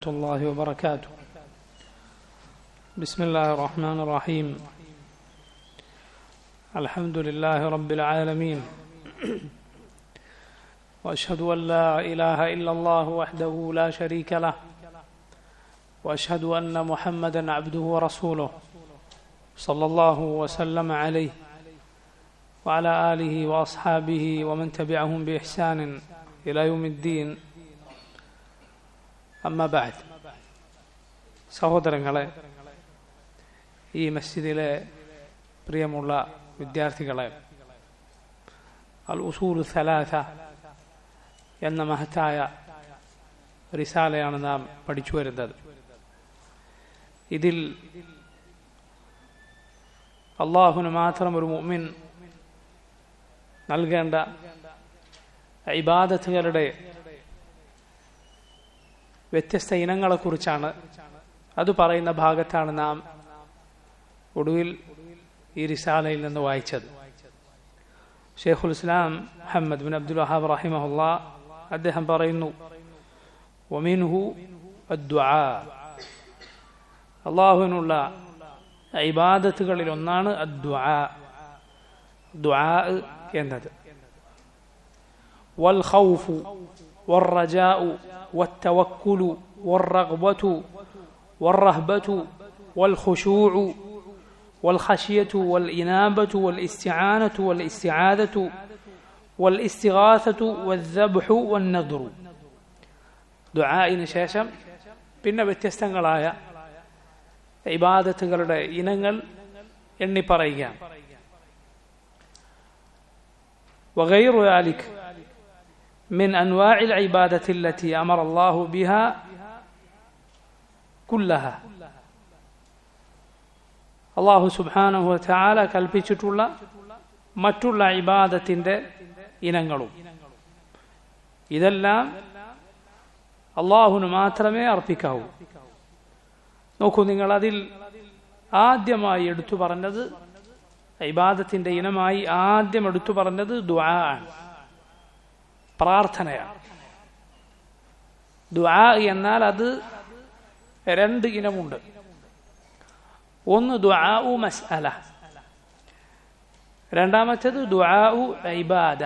الله وبركاته بسم الله الرحمن الرحيم الحمد لله رب العالمين واشهد ان لا اله الا الله وحده لا شريك له واشهد ان محمدا عبده ورسوله صلى الله وسلم عليه وعلى اله واصحابه ومن تبعهم باحسان الى يوم الدين അമ്മബാദ് സഹോദരങ്ങളെ ഈ മസ്ജിദിലെ പ്രിയമുള്ള വിദ്യാർത്ഥികളെ അൽ ഉസൂൽ സലാസ എന്ന മഹത്തായ റിസാലയാണ് നാം പഠിച്ചു വരുന്നത് ഇതിൽ അള്ളാഹുന് മാത്രം ഒരു മുഅ്മിൻ നൽകേണ്ട ഇബാദത്തുകളുടെ വ്യത്യസ്ത ഇനങ്ങളെക്കുറിച്ചാണ് അത് പറയുന്ന ഭാഗത്താണ് നാം ഒടുവിൽ ഈ റിസാലയിൽ നിന്ന് വായിച്ചത് ഷെയ്ഖുൽ Islam Muhammad bin Abdul Wahhab റഹിമഹുല്ല അദ്ദേഹം പറയുന്നു ഒമിൻഹു അള്ളാഹുവിനുള്ള ഇബാദത്തുകളിൽ ഒന്നാണ് എന്നത് വൽ ഖൗഫു والرجاء والتوكل والرغبة والرهبة والخشوع والخشية والإنابة والاستعانة والاستعاذة والاستغاثة والذبح والنذر ദുആഇന് ശേഷം പിന്നെ വ്യത്യസ്തങ്ങളായ ഇബാദത്തുകളുടെ ഇനങ്ങൾ എണ്ണി പറയുക وغير ذلك من أنواع العبادة التي أمر الله بها كلها അള്ളാഹു സുബാനഹു ചാല കൽപ്പിച്ചിട്ടുള്ള മറ്റുള്ള ഇബാദത്തിന്റെ ഇനങ്ങളും ഇതെല്ലാം അള്ളാഹുന് മാത്രമേ അർപ്പിക്കാവൂ നോക്കൂ നിങ്ങൾ അതിൽ ആദ്യമായി എടുത്തു പറഞ്ഞത് ഇബാദത്തിന്റെ ഇനമായി ആദ്യം എടുത്തു പറഞ്ഞത് ദ്വാ ആണ് പ്രാർത്ഥനയാണ് ദുആ എന്നാൽ അത് രണ്ട് ഇനമുണ്ട് ഒന്ന് ദുആഉ മസ്അല രണ്ടാമത്തേത് ദുആഉ ഇബാദ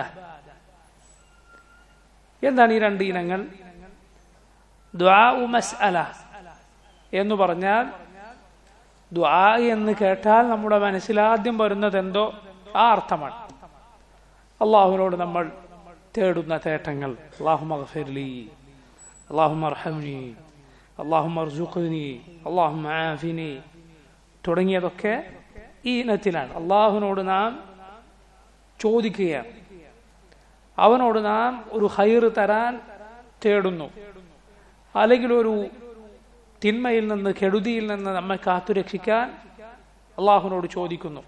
എന്താണ് ഈ രണ്ട് ഇനങ്ങൾ ദുആഉ മസ്അല എന്ന് പറഞ്ഞാൽ ദുആ എന്ന് കേട്ടാൽ നമ്മുടെ മനസ്സിലാദ്യം വരുന്നത് എന്തോ ആ അർത്ഥമാണ് അള്ളാഹുവിനോട് നമ്മൾ തേടുന്ന തേട്ടങ്ങൾ അള്ളാഹുമി അള്ളാഹുമർഹമിനി അള്ളാഹുമർജുഖിനി അള്ളാഹുമാഫിനി തുടങ്ങിയതൊക്കെ ഈ ഇനത്തിലാണ് അള്ളാഹുവിനോട് നാം ചോദിക്കുകയാണ് അവനോട് നാം ഒരു ഹൈർ തരാൻ തേടുന്നു അല്ലെങ്കിൽ ഒരു തിന്മയിൽ നിന്ന് കെടുതിയിൽ നിന്ന് നമ്മെ കാത്തുരക്ഷിക്കാൻ അള്ളാഹുവിനോട് ചോദിക്കുന്നു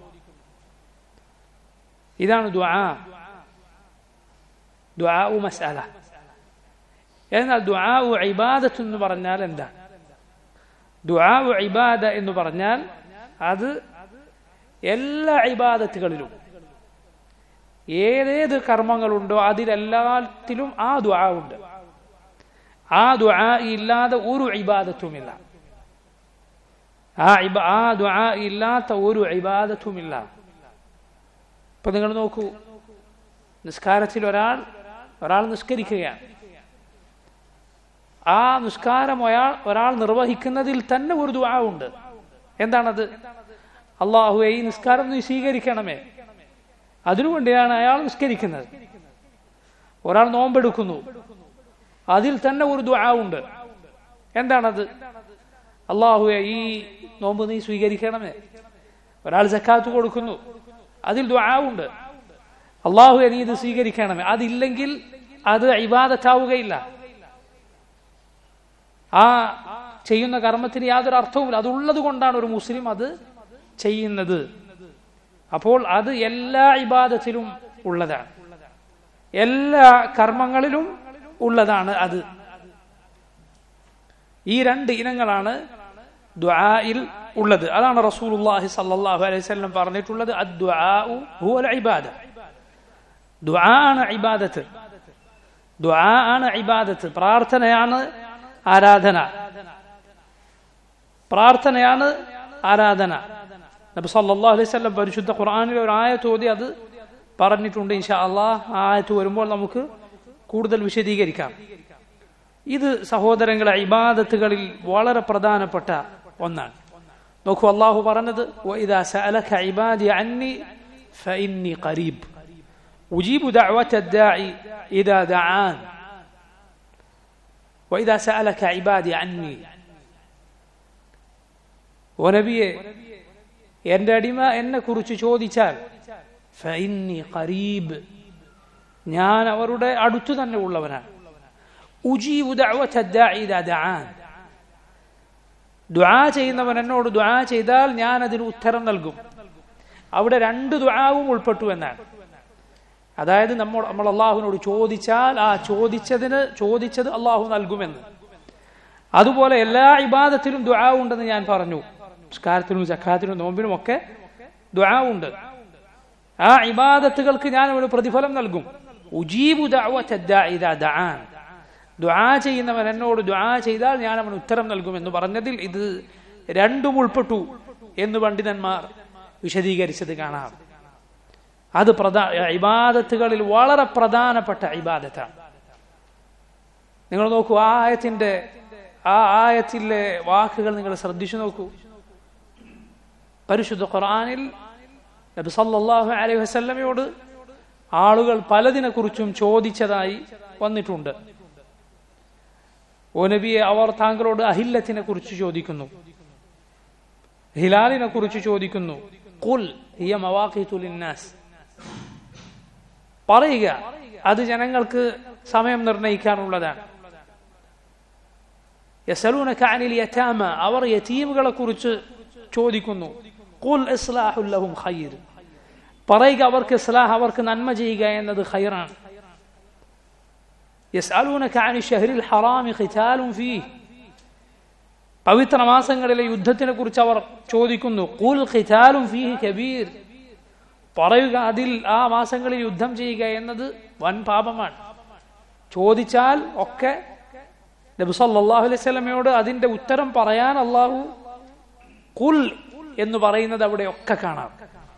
ഇതാണ് ദ്വാ ദുആഉ മസ്അല എന്നാൽ ദുആഉ ഇബാദത്ത് എന്ന് പറഞ്ഞാൽ എന്താണ് ദുആഉ ഇബാദ എന്ന് പറഞ്ഞാൽ അത് എല്ലാ ഇബാദത്തുകളിലും ഏതേത് കർമ്മങ്ങളുണ്ടോ അതിലെല്ലാത്തിലും ആ ദുആ ഉണ്ട് ആ ദുആ ഇല്ലാതെ ഒരു ഇബാദത്തുമില്ല ആ ആ ദുആ ഇല്ലാത്ത ഒരു ഇബാദത്തുമില്ല ഇപ്പൊ നിങ്ങൾ നോക്കൂ നിസ്കാരത്തിൽ ഒരാൾ ഒരാൾ നിസ്കരിക്കുകയാണ് ആ നിസ്കാരം ഒരാൾ ഒരാൾ നിർവഹിക്കുന്നതിൽ തന്നെ ഒരു ദുആ ഉണ്ട് എന്താണത് അള്ളാഹു ഈ നിസ്കാരം നീ സ്വീകരിക്കണമേ അതിനുവേണ്ടിയാണ് അയാൾ നിസ്കരിക്കുന്നത് ഒരാൾ നോമ്പെടുക്കുന്നു അതിൽ തന്നെ ഒരു ദുആ ഉണ്ട് എന്താണത് അള്ളാഹുവെ ഈ നോമ്പ് നീ സ്വീകരിക്കണമേ ഒരാൾ ജക്കാത്ത് കൊടുക്കുന്നു അതിൽ ദുആ ഉണ്ട് അള്ളാഹു നീ ഇത് സ്വീകരിക്കണമേ അതില്ലെങ്കിൽ അത് ഇബാദത്താവുകയില്ല ആ ചെയ്യുന്ന കർമ്മത്തിന് യാതൊരു അർത്ഥവുമില്ല അതുള്ളത് കൊണ്ടാണ് ഒരു മുസ്ലിം അത് ചെയ്യുന്നത് അപ്പോൾ അത് എല്ലാ ഇബാദത്തിലും ഉള്ളതാണ് എല്ലാ കർമ്മങ്ങളിലും ഉള്ളതാണ് അത് ഈ രണ്ട് ഇനങ്ങളാണ് ദ്വായിൽ ഉള്ളത് അതാണ് റസൂലുള്ളാഹി സല്ലല്ലാഹു അലൈഹി വസല്ലം പറഞ്ഞിട്ടുള്ളത് അദ്ദുആഉ ഹുവൽ ഇബാദ ദുആ ആണ് ഇബാദത്ത് ദുആ ആണ് ഇബാദത്ത് പ്രാർത്ഥനയാണ് ആരാധന പ്രാർത്ഥനയാണ് ആരാധന നബി സല്ലല്ലാഹു അലൈഹി വസല്ലം പരിശുദ്ധ ഖുർആനിലെ ഒരു ആയത്ത് ഓതി അത് പറഞ്ഞിട്ടുണ്ട് ഇൻഷാ അള്ളാഹ് ആ ആയത്ത് വരുമ്പോൾ നമുക്ക് കൂടുതൽ വിശദീകരിക്കാം ഇത് സഹോദരങ്ങളെ ഇബാദത്തുകളിൽ വളരെ പ്രധാനപ്പെട്ട ഒന്നാണ് നോക്കൂ അള്ളാഹു പറഞ്ഞത് وَإِذَا سَأَلَكَ عِبَادِي عَنِّي فَإِنِّي قَرِيبٌ أُجِيبُ دَعْوَةَ الدَّاعِ إِذَا دَعَانِ وَإِذَا سَأَلَكَ عِبَادِي عَنِّي ഓ നബിയെ എന്റെ അടിമ എന്നെ കുറിച്ച് ചോദിച്ചാൽ ഫഇന്നി ഖരീബ് ഞാൻ അവരുടെ അടുത്തു തന്നെ ഉള്ളവനാണ് ഉജീബു ദഅവത ദാഇ ഇദാ ദഅാൻ ദുആ ചെയ്യുന്നവൻ എന്നോട് ദുആ ചെയ്താൽ ഞാൻ അതിന് ഉത്തരം നൽകും അവിടെ രണ്ട് ദുആവും ഉൾപ്പെട്ടു എന്നാണ് അതായത് നമ്മൾ നമ്മൾ അള്ളാഹുവിനോട് ചോദിച്ചാൽ ആ ചോദിച്ചതിന് ചോദിച്ചത് അള്ളാഹു നൽകുമെന്ന് അതുപോലെ എല്ലാ ഇബാദത്തിലും ദുആ ഉണ്ടെന്ന് ഞാൻ പറഞ്ഞു നിസ്കാരത്തിനും ജക്കാത്തിനും നോമ്പിനും ഒക്കെ ദുആ ഉണ്ട് ആ ഇബാദത്തുകൾക്ക് ഞാൻ അവന് പ്രതിഫലം നൽകും ഉജീബു ദഅവത ദാഇ ഇദാ ദഅാൻ ദുആ ചെയ്യുന്നവൻ എന്നോട് ദുആ ചെയ്താൽ ഞാൻ അവന് ഉത്തരം നൽകും എന്ന് പറഞ്ഞതിൽ ഇത് രണ്ടും ഉൾപ്പെട്ടു എന്ന് പണ്ഡിതന്മാർ വിശദീകരിച്ചത് കാണാം അത് പ്രധാ ഇബാദത്തുകളിൽ വളരെ പ്രധാനപ്പെട്ട ഇബാദത്താണ് നിങ്ങൾ നോക്കൂ ആ ആയത്തിന്റെ ആ ആയത്തിലെ വാക്കുകൾ നിങ്ങൾ ശ്രദ്ധിച്ചു നോക്കൂ പരിശുദ്ധ ഖുർആനിൽ നബി സല്ലല്ലാഹു അലൈഹി വസല്ലമയോട് ആളുകൾ പലതിനെ കുറിച്ചും ചോദിച്ചതായി വന്നിട്ടുണ്ട് ഓ നബിയെ അവർ താങ്കളോട് അഹില്ലത്തിനെ കുറിച്ച് ചോദിക്കുന്നു ഹിലാലിനെ കുറിച്ച് ചോദിക്കുന്നു കുൽ ഹിയ മവാഖീതു ലിന്നാസ് പറയുക അത് ജനങ്ങൾക്ക് സമയം നിർണയിക്കാനുള്ളതാണ് യസലൂനക അനിൽ യതാമ അവർ യതീമുകളെ കുറിച്ച് ചോദിക്കുന്നു ഖുൽ ഇസ്ലാഹുൽ ലഹും ഖൈർ പറയുക അവർക്ക് ഇസ്ലാഹ് അവർക്ക് നന്മ ചെയ്യുക എന്നത് ഖൈറാണ് യസ്അലൂനക അനി ഷഹ്റിൽ ഹറാമി ഖിതാലുൻ ഫീഹ് പവിത്ര മാസങ്ങളിലെ യുദ്ധത്തിനെ കുറിച്ച് അവർ ചോദിക്കുന്നു ഖുൽ ഖിതാലുൻ ഫീഹി കബീർ പറയുക അതിൽ ആ മാസങ്ങളിൽ യുദ്ധം ചെയ്യുക എന്നത് വൻ പാപമാണ് ചോദിച്ചാൽ ഒക്കെ നബി സല്ലല്ലാഹു അലൈഹി വസല്ലമയോട് അതിന്റെ ഉത്തരം പറയാൻ അള്ളാഹു കുൽ എന്ന് പറയുന്നത് അവിടെ ഒക്കെ കാണാം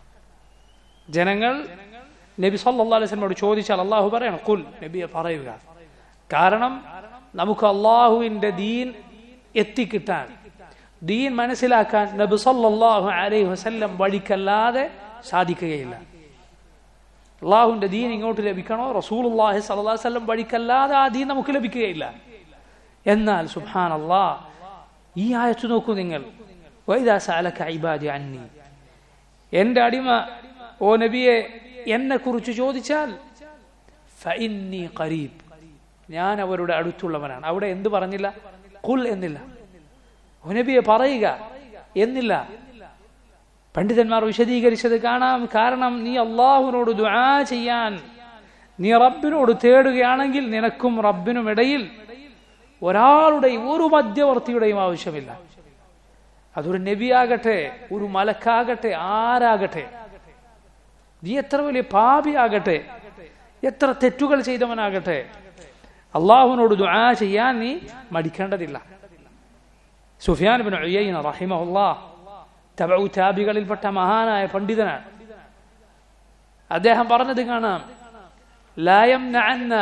ജനങ്ങൾ നബി സല്ലല്ലാഹു അലൈഹി വസല്ലമയോട് ചോദിച്ചാൽ അള്ളാഹു പറയണം കുൽ നബിയെ പറയുക കാരണം നമുക്ക് അള്ളാഹുവിന്റെ ദീൻ എത്തിക്കിട്ടാൻ ദീൻ മനസ്സിലാക്കാൻ നബി സല്ലല്ലാഹു അലൈഹി വസല്ലം വഴിക്കല്ലാതെ സാധിക്കുകയില്ല അള്ളാഹുവിന്റെ ദീൻ ഇങ്ങോട്ട് ലഭിക്കണോ റസൂലുള്ളാഹി സ്വല്ലല്ലാഹു അലൈഹി വസല്ലം വഴിക്കല്ലാതെ ആ ദീൻ നമുക്ക് ലഭിക്കുകയില്ല എന്നാൽ സുബ്ഹാൻ അള്ളാ ഈ ആയത്ത് നോക്കൂ നിങ്ങൾ വൈദാ സഅലക ഇബാദി അന്നി എന്റെ അടിമ ഓ നബിയെ എന്നെ കുറിച്ച് ചോദിച്ചാൽ ഫഇന്നി ഖരീബ് ഞാൻ അവരുടെ അടുത്തുള്ളവനാണ് അവിടെ എന്ത് പറഞ്ഞില്ല കുൽ എന്നില്ല ഓ നബിയെ പറയുക എന്നില്ല പണ്ഡിതന്മാർ വിശദീകരിച്ചത് കാണാം കാരണം നീ അള്ളാഹുവിനോട് ദുആ ചെയ്യാൻ നീ റബ്ബിനോട് തേടുകയാണെങ്കിൽ നിനക്കും റബ്ബിനും ഇടയിൽ ഒരാളുടെയും ഒരു മധ്യവർത്തിയുടെയും ആവശ്യമില്ല അതൊരു നബിയാകട്ടെ ഒരു മലക്കാകട്ടെ ആരാകട്ടെ നീ എത്ര വലിയ പാപിയാകട്ടെ എത്ര തെറ്റുകൾ ചെയ്തവനാകട്ടെ അള്ളാഹുവിനോട് ദുആ ചെയ്യാൻ നീ മടിക്കേണ്ടതില്ല സുഫിയാൻ ബിൻ ഉയൈന റഹിമഹുല്ലാഹ് തബഉ താബികളിൽപ്പെട്ട മഹാനായ പണ്ഡിതനാണ് അദ്ദേഹം പറഞ്ഞത് കാണാം لا يمنعن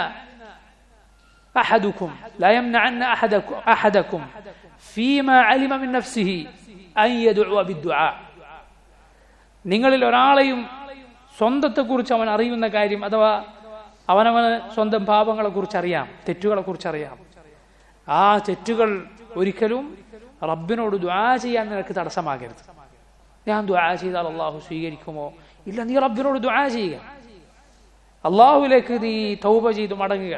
أحدكم لا يمنعن أحدكم, أحدكم فيما علم من نفسه أن يدعو بالدعاء നിങ്ങളിൽ ഒരാളെയും സ്വന്തത്തെക്കുറിച്ച് അവൻ അറിയുന്ന കാര്യം അഥവാ അവനവന് സ്വന്തം പാപങ്ങളെ കുറിച്ച് അറിയാം തെറ്റുകളെ കുറിച്ച് അറിയാം ആ തെറ്റുകൾ ഒരിക്കലും റബ്ബിനോട് ദ്വാ ചെയ്യാൻ നിനക്ക് തടസ്സമാകരുത് ഞാൻ ദ്വാ ചെയ്താൽ അള്ളാഹു സ്വീകരിക്കുമോ ഇല്ല നീ റബ്ബിനോട് ദ്വാ ചെയ്യുക അള്ളാഹുലേക്ക് നീ തൗബ ചെയ്ത് മടങ്ങുക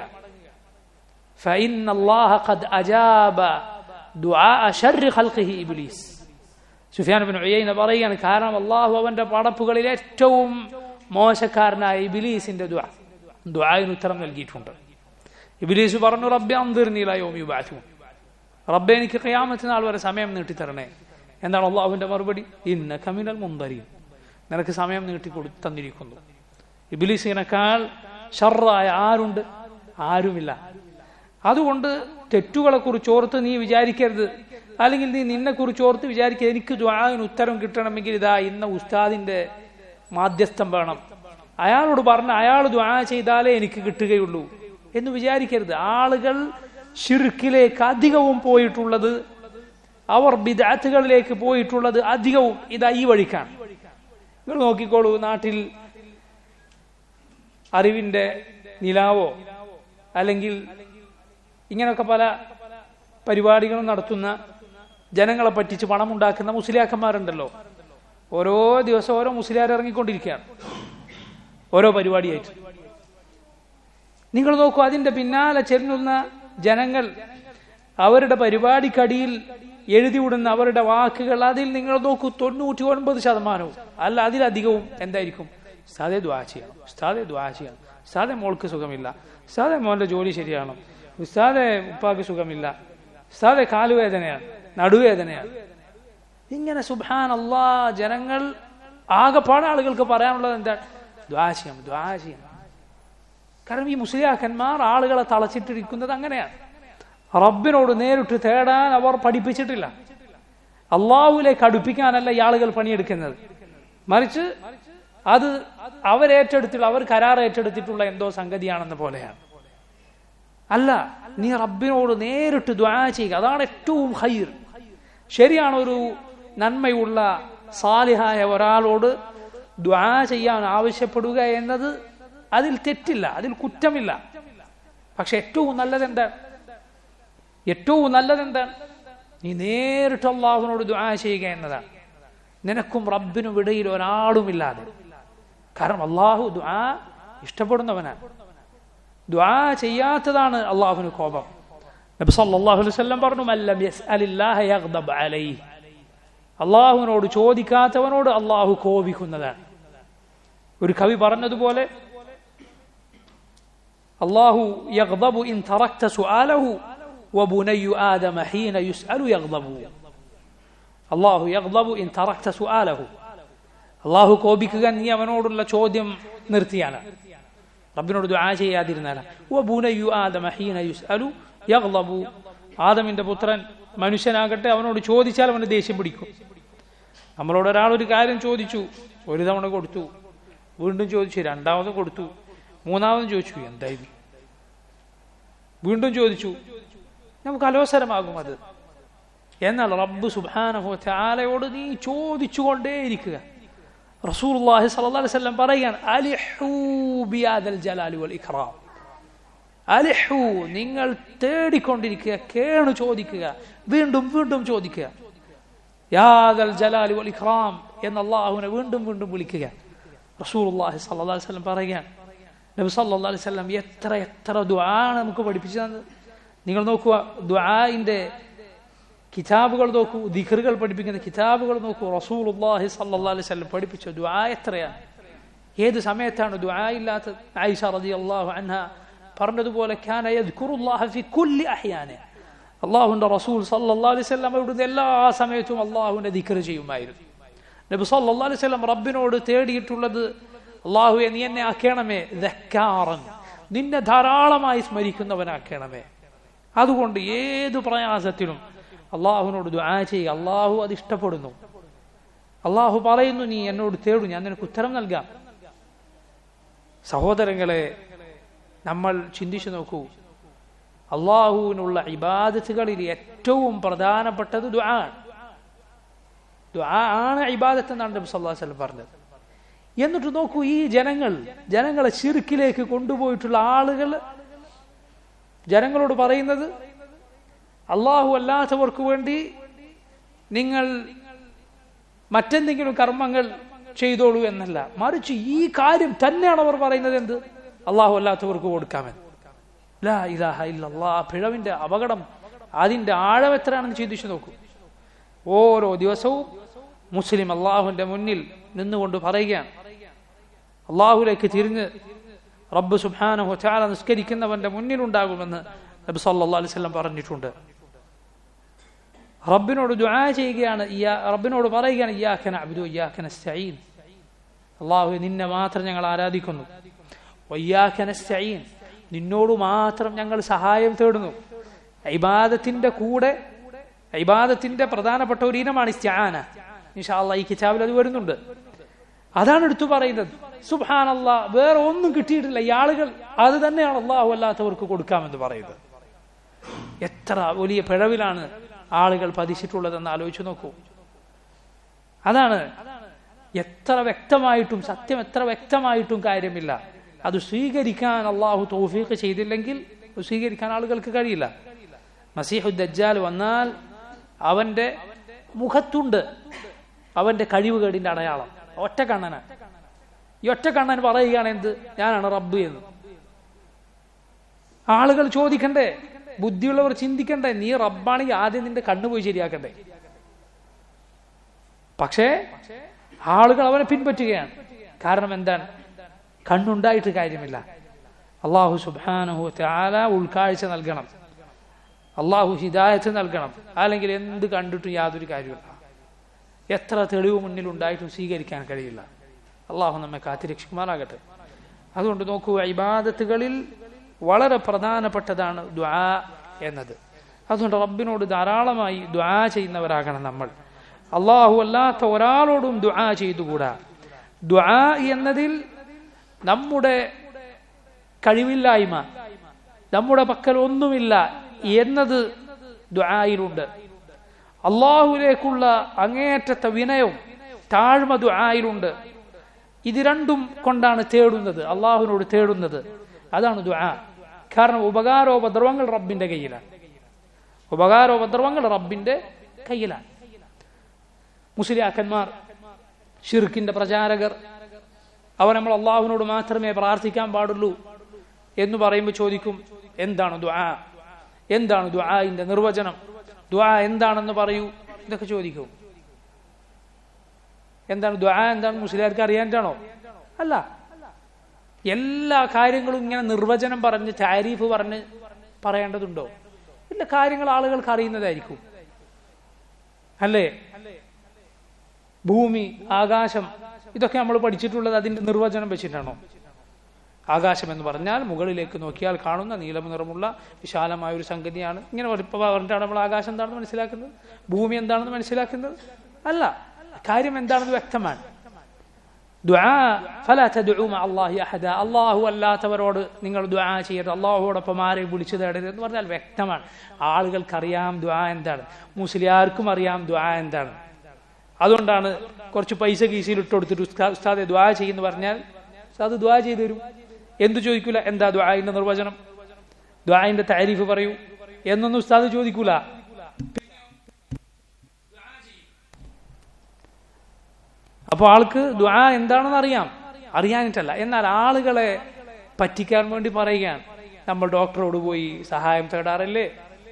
فإن الله قد أجاب دعاء شر خلقه إبليس സുഫിയാൻ ബിൻ ഉയൈന പറയുകയാണ് കാരണം അള്ളാഹു അവന്റെ പടപ്പുകളിൽ ഏറ്റവും മോശക്കാരനായ ഇബിലീസിന്റെ ദുആ ദുആയിന് ഉത്തരം നൽകിയിട്ടുണ്ട് ഇബിലീസ് പറഞ്ഞു റബ്ബെ അന്തിർനീലായോം യുബാഥു റബ്ബെ എനിക്ക് ഖിയാമത്ത് നാൾ വരെ സമയം നീട്ടിത്തരണേ എന്താണ് അള്ളാഹുവിന്റെ മറുപടി ഇന്ന കമിനൽ മുന്തരി നിനക്ക് സമയം നീട്ടി കൊടു തന്നിരിക്കുന്നു ഇബിലിസിനേക്കാൾ ഷറായ ആരുണ്ട് ആരുമില്ല അതുകൊണ്ട് തെറ്റുകളെ കുറിച്ച് ഓർത്ത് നീ വിചാരിക്കരുത് അല്ലെങ്കിൽ നീ നിന്നെ കുറിച്ച് ഓർത്ത് വിചാരിക്കുക എനിക്ക് ദ്വാവിന് ഉത്തരം കിട്ടണമെങ്കിൽ ഇതാ ഇന്ന ഉസ്താദിന്റെ മാധ്യസ്ഥം വേണം അയാളോട് പറഞ്ഞ അയാൾ ദ്വാ ചെയ്താലേ എനിക്ക് കിട്ടുകയുള്ളൂ എന്ന് വിചാരിക്കരുത് ആളുകൾ ഷിർക്കിലേക്ക് അധികവും പോയിട്ടുള്ളത് അവർ ബിദാത്തുകളിലേക്ക് പോയിട്ടുള്ളത് അധികവും ഇതാ ഈ വഴിക്കാണ് നിങ്ങൾ നോക്കിക്കോളൂ നാട്ടിൽ അറിവിന്റെ നിലാവോ അല്ലെങ്കിൽ ഇങ്ങനെയൊക്കെ പല പരിപാടികളും നടത്തുന്ന ജനങ്ങളെ പറ്റിച്ച് പണമുണ്ടാക്കുന്ന മുസ്ലിയാക്കന്മാരുണ്ടല്ലോ ഓരോ ദിവസം ഓരോ മുസ്ലിയാർ ഇറങ്ങിക്കൊണ്ടിരിക്കുകയാണ് ഓരോ പരിപാടിയായിട്ട് നിങ്ങൾ നോക്കൂ അതിന്റെ പിന്നാലെ ചെല്ലുന്ന ജനങ്ങൾ അവരുടെ പരിപാടിക്കടിയിൽ എഴുതിവിടുന്ന അവരുടെ വാക്കുകൾ അതിൽ നിങ്ങൾ നോക്കൂ തൊണ്ണൂറ്റി ഒൻപത് ശതമാനവും അല്ല അതിലധികവും എന്തായിരിക്കും ഉസ്താദെ ദ്വാ ചെയ്യണം ഉസ്താദെ ദ്വാ ചെയ്യണം ഉസ്താദെ മോൾക്ക് സുഖമില്ല ഉസ്താദെ മോന്റെ ജോലി ശരിയാണോ ഉസ്താദെ ഉപ്പാക്ക് സുഖമില്ല ഉസ്താദെ കാലുവേദനയാണ് നടുവേദനയാണ് ഇങ്ങനെ സുബാൻ അള്ളാ ജനങ്ങൾ ആകെപ്പാടെ ആളുകൾക്ക് പറയാനുള്ളത് എന്താണ് ദ്വാ ചെയ്യണം ദ്വാ ചെയ്യണം കാരണം ഈ മുസ്ലിയാക്കന്മാർ ആളുകളെ തളച്ചിട്ടിരിക്കുന്നത് അങ്ങനെയാണ് റബ്ബിനോട് നേരിട്ട് തേടാൻ അവർ പഠിപ്പിച്ചിട്ടില്ല അള്ളാഹുലേക്ക് അടുപ്പിക്കാനല്ല ഈ ആളുകൾ പണിയെടുക്കുന്നത് മറിച്ച് അത് അവരേറ്റെടുത്തിട്ടുള്ള അവർ കരാർ ഏറ്റെടുത്തിട്ടുള്ള എന്തോ സംഗതിയാണെന്ന പോലെയാണ് അല്ല നീ റബ്ബിനോട് നേരിട്ട് ദ്വാ ചെയ്യുക അതാണ് ഏറ്റവും ഹൈർ ശരിയാണ് ഒരു നന്മയുള്ള സാലിഹായ ഒരാളോട് ദ്വാ ചെയ്യാൻ ആവശ്യപ്പെടുക എന്നത് അതിൽ തെറ്റില്ല അതിൽ കുറ്റമില്ല പക്ഷെ ഏറ്റവും നല്ലത് എന്താണ് ഏറ്റവും നല്ലത് എന്താണ് നീ നേരിട്ട് അള്ളാഹുവിനോട് ദ്വാ ചെയ്യുക എന്നതാണ് നിനക്കും റബ്ബിനും ഇടയിൽ ഒരാളുമില്ലാതെ കാരണം അള്ളാഹു ദ്വാ ഇഷ്ടപ്പെടുന്നവനാണ് ദ്വാ ചെയ്യാത്തതാണ് അള്ളാഹുവിന് കോപം നബി സല്ലല്ലാഹു അലൈഹി വസല്ലം പറഞ്ഞു മല്ലം യസ്അലില്ലാഹ യഗ്ദബ് അലൈഹി അള്ളാഹുവിനോട് ചോദിക്കാത്തവനോട് അള്ളാഹു കോപിക്കുന്നതാണ് ഒരു കവി പറഞ്ഞതുപോലെ അള്ളാഹു യഗ്ദബു ഇൻ തറക്ത സുആലഹു വബുനയ്യു ആദമ ഹീന യുസ്അലു യഗ്ദബു അള്ളാഹു യഗ്ദബു ഇൻ തറക്ത സുആലഹു അള്ളാഹു കോപിക്കുക നീ അവനോടുള്ള ചോദ്യം നിർത്തിയാണ് റബ്ബിനോട് ദുആ ചെയ്യാതിരുന്നാലാണ് വബുനയ്യു ആദമ ഹീന യുസ്അലു യഗ്ദബു ആദമിന്റെ പുത്രൻ മനുഷ്യനാകട്ടെ അവനോട് ചോദിച്ചാൽ അവന് ദേഷ്യം പിടിക്കും നമ്മളോട് ഒരാൾ ഒരു കാര്യം ചോദിച്ചു ഒരു തവണ കൊടുത്തു വീണ്ടും ചോദിച്ചു രണ്ടാമതും കൊടുത്തു മൂന്നാമതും ചോദിച്ചു എന്തായത് വീണ്ടും ചോദിച്ചു നമുക്ക് അലോസരമാകും അത് എന്നാൽ റബ്ബ് സുബാനഹു ചാലയോട് നീ ചോദിച്ചുകൊണ്ടേയിരിക്കുക റസൂലുള്ളാഹി സ്വല്ലല്ലാഹി അലൈഹി വസല്ലം പറയുകയാണ് അലിഹൂ ബിയാദൽ ജലാലി വൽ ഇക്റാം അലിഹു നിങ്ങൾ തേടിക്കൊണ്ടിരിക്കുക കേണു ചോദിക്കുക വീണ്ടും വീണ്ടും ചോദിക്കുക യാദൽ ജലാലി വൽ ഇക്റാം എന്ന് അള്ളാഹുവിനെ വീണ്ടും വീണ്ടും വിളിക്കുക റസൂലുള്ളാഹി സ്വല്ലല്ലാഹി അലൈഹി വസല്ലം പറയുകയാണ് നബി സല്ലല്ലാഹി അലൈഹി വസല്ലം എത്ര എത്ര ദുആ നമുക്ക് പഠിപ്പിച്ചു തന്നത് നിങ്ങൾ നോക്കുക ദുആഇന്റെ കിതാബുകൾ നോക്കൂ ദിഖറുകൾ പഠിപ്പിക്കുന്ന കിതാബുകൾ നോക്കൂ റസൂലുള്ളാഹി സ്വല്ലല്ലാഹി അലൈഹി വസല്ലം പഠിപ്പിച്ച ദുആ എത്രയാണ് ഏത് സമയത്താണ് ദുആ ഇല്ലാത്തത് ആയിഷ റളിയല്ലാഹു അൻഹ പറഞ്ഞതുപോലെ കാന യദ്കുറുല്ലാഹ ഫി കുല്ലി അഹ്യാന അള്ളാഹുവിന്റെ റസൂൽ സല്ലല്ലാഹു അലൈഹി വസല്ലം അവിടുന്ന് എല്ലാ സമയത്തും അള്ളാഹുവിന്റെ ദിക്ർ ചെയ്യുമായിരുന്നു നബി സല്ലല്ലാഹു അലൈഹി വസല്ലം റബ്ബിനോട് തേടിയിട്ടുള്ളത് അള്ളാഹുവെ നീ എന്നെ ആക്കണമേ ദക്കാറൻ നിന്നെ ധാരാളമായി സ്മരിക്കുന്നവനാക്കണമേ അതുകൊണ്ട് ഏത് പ്രയാസത്തിലും അള്ളാഹുവിനോട് ദുആ ചെയ്യുക അള്ളാഹു അത് ഇഷ്ടപ്പെടുന്നു അള്ളാഹു പറയുന്നു നീ എന്നോട് തേടു ഞാൻ നിനക്ക് ഉത്തരം നൽകാം സഹോദരങ്ങളെ നമ്മൾ ചിന്തിച്ചു നോക്കൂ അള്ളാഹുവിനുള്ള ഇബാദത്തുകളിൽ ഏറ്റവും പ്രധാനപ്പെട്ടത് ദുആ ദുആ ആണ് ഇബാദത്ത് എന്നാണ് നബി സല്ലല്ലാഹു അലൈഹി വസല്ലം പറഞ്ഞത് എന്നിട്ട് നോക്കൂ ഈ ജനങ്ങൾ ജനങ്ങളെ ചിറുക്കിലേക്ക് കൊണ്ടുപോയിട്ടുള്ള ആളുകൾ ജനങ്ങളോട് പറയുന്നത് അള്ളാഹു അല്ലാത്തവർക്ക് വേണ്ടി നിങ്ങൾ മറ്റെന്തെങ്കിലും കർമ്മങ്ങൾ ചെയ്തോളൂ എന്നല്ല മറിച്ച് ഈ കാര്യം തന്നെയാണ് അവർ പറയുന്നത് എന്ത് അള്ളാഹു അല്ലാത്തവർക്ക് കൊടുക്കാമെന്ന് ലാ ഇലാഹ ഇല്ലല്ലാ പിഴവിന്റെ അപകടം അതിന്റെ ആഴം എത്രയാണെന്ന് ചിന്തിച്ചു നോക്കൂ ഓരോ ദിവസവും മുസ്ലിം അള്ളാഹുവിന്റെ മുന്നിൽ നിന്നുകൊണ്ട് പറയുകയാണ് അള്ളാഹുലേക്ക് തിരിഞ്ഞ് റബ്ബ് സുബ്ഹാനഹു ചാല നിസ്കരിക്കുന്നവന്റെ മുന്നിലുണ്ടാകുമെന്ന് നബി സല്ലല്ലാഹു അലൈഹി വസല്ലം പറഞ്ഞിട്ടുണ്ട് റബ്ബിനോട് ദുആ ചെയ്യുകയാണ് റബ്ബിനോട് പറയുകയാണ് ഇയ്യാക നഅബ്ദു ഇയ്യാക നസ്തഈൻ അള്ളാഹു നിന്നെ മാത്രം ഞങ്ങൾ ആരാധിക്കുന്നു വയ്യാക നസ്തഈൻ നിന്നോട് മാത്രം ഞങ്ങൾ സഹായം തേടുന്നു ഇബാദത്തിന്റെ കൂടെ ഇബാദത്തിന്റെ പ്രധാനപ്പെട്ട ഒരു ഇനമാണ് ഇസ്തിആന ഇൻഷാല്ല ഈ കിതാബിൽ അത് വരുന്നുണ്ട് അതാണ് എടുത്തു പറയുന്നത് സുബാൻ അല്ലാ വേറെ ഒന്നും കിട്ടിയിട്ടില്ല ഈ ആളുകൾ അത് തന്നെയാണ് അള്ളാഹു അല്ലാത്തവർക്ക് കൊടുക്കാമെന്ന് പറയുന്നത് എത്ര വലിയ പിഴവിലാണ് ആളുകൾ പതിച്ചിട്ടുള്ളതെന്ന് ആലോചിച്ചു നോക്കൂ അതാണ് എത്ര വ്യക്തമായിട്ടും സത്യം എത്ര വ്യക്തമായിട്ടും കാര്യമില്ല അത് സ്വീകരിക്കാൻ അള്ളാഹു തൗഫീഖ് ചെയ്തില്ലെങ്കിൽ അത് സ്വീകരിക്കാൻ ആളുകൾക്ക് കഴിയില്ല മസീഹു ദജ്ജാൽ വന്നാൽ അവന്റെ മുഖത്തുണ്ട് അവന്റെ കഴിവുകേടിന്റെ അടയാളം ഒറ്റ കണ്ണനാണ് ഈ ഒറ്റ കണ്ണൻ പറയുകയാണ് എന്ത് ഞാനാണ് റബ്ബ് എന്ന് ആളുകൾ ചോദിക്കണ്ടേ ബുദ്ധിയുള്ളവർ ചിന്തിക്കണ്ടേ നീ റബ്ബാണെങ്കിൽ ആദ്യം നിന്റെ കണ്ണു പോയി ശരിയാക്കണ്ടേ പക്ഷേ ആളുകൾ അവനെ പിൻപറ്റുകയാണ് കാരണം എന്താണ് കണ്ണുണ്ടായിട്ട് കാര്യമില്ല അള്ളാഹു സുബാനഹു ആല ഉൾക്കാഴ്ച നൽകണം അള്ളാഹു ഹിദായത്ത് നൽകണം അല്ലെങ്കിൽ എന്ത് കണ്ടിട്ടും യാതൊരു കാര്യമില്ല എത്ര തെളിവ് മുന്നിൽ ഉണ്ടായിട്ടും സ്വീകരിക്കാൻ കഴിയില്ല അള്ളാഹു നമ്മെ കാത്തിരക്ഷിക്കുമാറാകട്ടെ അതുകൊണ്ട് നോക്കൂ ഇബാദത്തുകളിൽ വളരെ പ്രധാനപ്പെട്ടതാണ് ദ്വാ എന്നത് അതുകൊണ്ട് റബ്ബിനോട് ധാരാളമായി ദ്വാ ചെയ്യുന്നവരാകണം നമ്മൾ അള്ളാഹു അല്ലാത്ത ഒരാളോടും ദ്വാ ചെയ്തുകൂടാ ദ്വാ എന്നതിൽ നമ്മുടെ കഴിവില്ലായ്മ നമ്മുടെ പക്കൽ ഒന്നുമില്ല എന്നത് ദ്വായിലുണ്ട് അള്ളാഹുലേക്കുള്ള അങ്ങേയറ്റത്തെ വിനയവും താഴ്മ ദ്വായിലുണ്ട് ഇത് രണ്ടും കൊണ്ടാണ് തേടുന്നത് അള്ളാഹുവിനോട് തേടുന്നത് അതാണ് ദ്വാ കാരണം ഉപകാരോപദ്രവങ്ങൾ റബ്ബിന്റെ കയ്യിലാണ് ഉപകാരോപദ്രവങ്ങൾ റബ്ബിന്റെ കയ്യിലാണ് മുസ്ലിയാക്കന്മാർ ഷിർക്കിന്റെ പ്രചാരകർ അവർ നമ്മൾ അള്ളാഹുവിനോട് മാത്രമേ പ്രാർത്ഥിക്കാൻ പാടുള്ളൂ എന്ന് പറയുമ്പോൾ ചോദിക്കും എന്താണ് ദ്വാ എന്താണ് ദ്വാഇന്റെ നിർവചനം ദ്വാ എന്താണെന്ന് പറയൂ ഇതൊക്കെ ചോദിക്കും എന്താണ് ദ്വാ എന്താണ് മുസ്ലിംകാർക്ക് അറിയാനാണോ അല്ല എല്ലാ കാര്യങ്ങളും ഇങ്ങനെ നിർവചനം പറഞ്ഞ് താരീഫ് പറഞ്ഞ് പറയേണ്ടതുണ്ടോ ഇല്ല കാര്യങ്ങൾ ആളുകൾക്ക് അറിയുന്നതായിരിക്കും അല്ലേ ഭൂമി ആകാശം ഇതൊക്കെ നമ്മൾ പഠിച്ചിട്ടുള്ളത് അതിന്റെ നിർവചനം വെച്ചിട്ടാണോ ആകാശം എന്ന് പറഞ്ഞാൽ മുകളിലേക്ക് നോക്കിയാൽ കാണുന്ന നീലം നിറമുള്ള വിശാലമായ ഒരു സംഗതിയാണ് ഇങ്ങനെ ഇപ്പൊ പറഞ്ഞിട്ടാണ് നമ്മൾ ആകാശം എന്താണെന്ന് മനസ്സിലാക്കുന്നത് ഭൂമി എന്താണെന്ന് മനസ്സിലാക്കുന്നത് അല്ല കാര്യം എന്താണെന്ന് വ്യക്തമാണ് അള്ളാഹു അല്ലാത്തവരോട് നിങ്ങൾ ദ്വാ ചെയ്യരുത് അള്ളാഹുവോടൊപ്പം ആരെയും വിളിച്ചു തേടരുത് എന്ന് പറഞ്ഞാൽ വ്യക്തമാണ് ആളുകൾക്കറിയാം ദ്വാ എന്താണ് മുസ്ലിയാർക്കും അറിയാം ദ്വാ എന്താണ് അതുകൊണ്ടാണ് കുറച്ച് പൈസ കീശയിൽ ഇട്ട് കൊടുത്തിട്ട് ഉസ്താദെ ദ്വാ ചെയ്യുന്നു പറഞ്ഞാൽ ഉസ്താദ് ദ്വാ ചെയ്തു തരും എന്തു ചോദിക്കൂല എന്താ ദ്വാന്റെ നിർവചനം ദ്വാന്റെ താരീഫ് പറയൂ എന്നൊന്നും ഉസ്താദ് ചോദിക്കൂല അപ്പോൾ ആൾക്ക് ദ്വാ എന്താണെന്ന് അറിയാം അറിയാനിട്ടല്ല എന്നാൽ ആളുകളെ പറ്റിക്കാൻ വേണ്ടി പറയുകയാണ് നമ്മൾ ഡോക്ടറോട് പോയി സഹായം തേടാറില്ലേ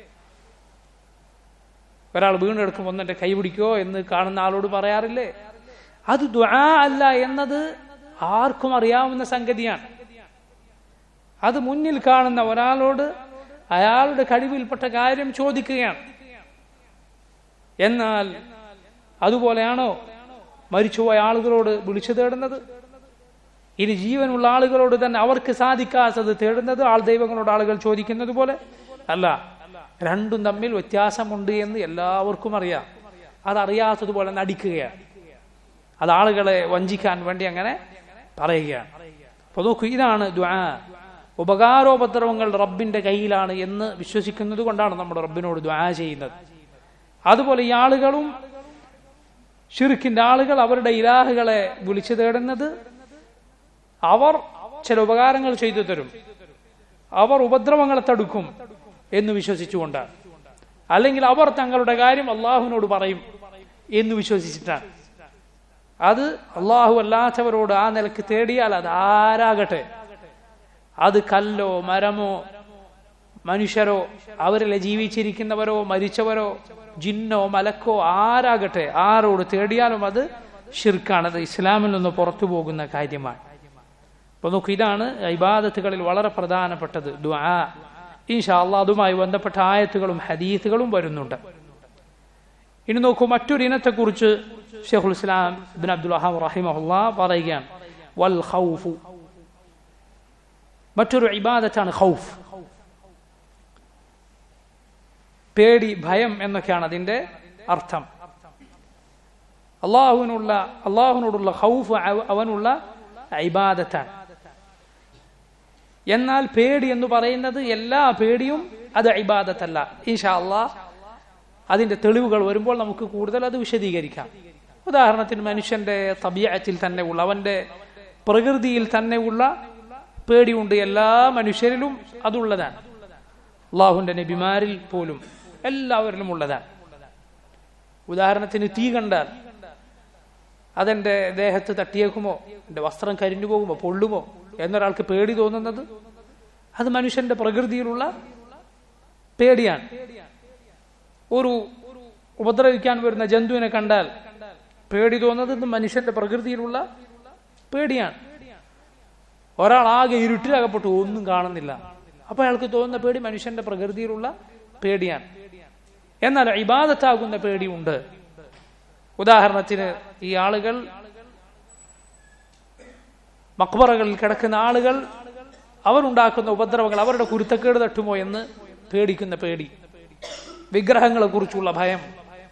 ഒരാൾ വീണെടുക്കുമ്പോൾ ഒന്നെന്റെ കൈ പിടിക്കോ എന്ന് കാണുന്ന ആളോട് പറയാറില്ലേ അത് ദ്വാ അല്ല എന്നത് ആർക്കും അറിയാവുന്ന സംഗതിയാണ് അത് മുന്നിൽ കാണുന്ന ഒരാളോട് അയാളുടെ കഴിവിൽപ്പെട്ട കാര്യം ചോദിക്കുകയാണ് എന്നാൽ അതുപോലെയാണോ മരിച്ചുപോയ ആളുകളോട് വിളിച്ചു തേടുന്നത് ഇനി ജീവനുള്ള ആളുകളോട് തന്നെ അവർക്ക് സാധിക്കാത്തത് തേടുന്നത് ആൾ ദൈവങ്ങളോട് ആളുകൾ ചോദിക്കുന്നത് പോലെ അല്ല രണ്ടും തമ്മിൽ വ്യത്യാസമുണ്ട് എന്ന് എല്ലാവർക്കും അറിയാം അതറിയാത്തതുപോലെ നടിക്കുകയാണ് അത് ആളുകളെ വഞ്ചിക്കാൻ വേണ്ടി അങ്ങനെ പറയുകയാണ് അപ്പൊ നോക്കൂ ഇതാണ് ദ്വാ ഉപകാരോപദ്രവങ്ങൾ റബ്ബിന്റെ കയ്യിലാണ് എന്ന് വിശ്വസിക്കുന്നത് കൊണ്ടാണ് നമ്മൾ റബ്ബിനോട് ദ്വാ ചെയ്യുന്നത് അതുപോലെ ഈ ആളുകളും ഷിർക്കിന്റെ ആളുകൾ അവരുടെ ഇലാഹുകളെ വിളിച്ചു തേടുന്നത് അവർ ചില ഉപകാരങ്ങൾ ചെയ്തു തരും അവർ ഉപദ്രവങ്ങളെ തടുക്കും എന്ന് വിശ്വസിച്ചുകൊണ്ടാണ് അല്ലെങ്കിൽ അവർ തങ്ങളുടെ കാര്യം അള്ളാഹുവിനോട് പറയും എന്ന് വിശ്വസിച്ചിട്ടാണ് അത് അള്ളാഹു അല്ലാത്തവരോട് ആ നിലക്ക് തേടിയാൽ അത് ആരാകട്ടെ അത് കല്ലോ മരമോ മനുഷ്യരോ അവരിലെ ജീവിച്ചിരിക്കുന്നവരോ മരിച്ചവരോ ജിന്നോ മലക്കോ ആരാകട്ടെ ആരോട് തേടിയാലും അത് ഷിർക്കാണ് അത് ഇസ്ലാമിൽ നിന്ന് പുറത്തു പോകുന്ന കാര്യമാണ് അപ്പൊ നോക്കൂ ഇതാണ് ഇബാദത്തുകളിൽ വളരെ പ്രധാനപ്പെട്ടത് ദുആ ഇൻഷാ അള്ളാഹ് അതുമായി ബന്ധപ്പെട്ട ആയത്തുകളും ഹദീസുകളും വരുന്നുണ്ട് ഇനി നോക്കൂ മറ്റൊരു ഇനത്തെക്കുറിച്ച് ഷെയ്ഖുൽ ഇസ്ലാം ഇബ്ൻ അബ്ദുൽ വഹാബ് റഹിമഹുല്ല പറയുകയാണ് വൽ ഖൗഫു മറ്റൊരു ഇബാദത്താണ് ഖൗഫ് പേടി ഭയം എന്നൊക്കെയാണ് അതിന്റെ അർത്ഥം അള്ളാഹുവിനുള്ള അള്ളാഹുവിനോടുള്ള ഹൗഫ് അവ- അവനുള്ള ഇബാദത്താണ് എന്നാൽ പേടി എന്ന് പറയുന്നത് എല്ലാ പേടിയും അത് ഇബാദത്തല്ല ഈശാ അള്ളാഹ് അതിന്റെ തെളിവുകൾ വരുമ്പോൾ നമുക്ക് കൂടുതൽ അത് വിശദീകരിക്കാം ഉദാഹരണത്തിന് മനുഷ്യന്റെ തബിയത്തിൽ തന്നെ ഉള്ള അവന്റെ പ്രകൃതിയിൽ തന്നെ ഉള്ള പേടിയുണ്ട് എല്ലാ മനുഷ്യരിലും അതുള്ളതാണ് അള്ളാഹുന്റെ നബിമാരിൽ പോലും എല്ലാവരിലും ഉള്ളതാണ് ഉദാഹരണത്തിന് തീ കണ്ടാൽ അതെന്റെ ദേഹത്ത് തട്ടിയേക്കുമോ എന്റെ വസ്ത്രം കരിഞ്ഞു പോകുമോ പൊള്ളുമോ എന്നൊരാൾക്ക് പേടി തോന്നുന്നത് അത് മനുഷ്യന്റെ പ്രകൃതിയിലുള്ള പേടിയാണ് ഒരു ഉപദ്രവിക്കാൻ വരുന്ന ജന്തുവിനെ കണ്ടാൽ പേടി തോന്നുന്നത് മനുഷ്യന്റെ പ്രകൃതിയിലുള്ള പേടിയാണ് ഒരാൾ ആകെ ഇരുട്ടിലകപ്പെട്ടു ഒന്നും കാണുന്നില്ല അപ്പൊ അയാൾക്ക് തോന്നുന്ന പേടി മനുഷ്യന്റെ പ്രകൃതിയിലുള്ള പേടിയാണ് എന്നാൽ ഇബാദത്താകുന്ന പേടിയുണ്ട് ഉദാഹരണത്തിന് ഈ ആളുകൾ മക്ബറകളിൽ കിടക്കുന്ന ആളുകൾ അവരുണ്ടാക്കുന്ന ഉപദ്രവങ്ങൾ അവരുടെ കുരുത്തക്കേട് തട്ടുമോ എന്ന് പേടിക്കുന്ന പേടി വിഗ്രഹങ്ങളെ കുറിച്ചുള്ള ഭയം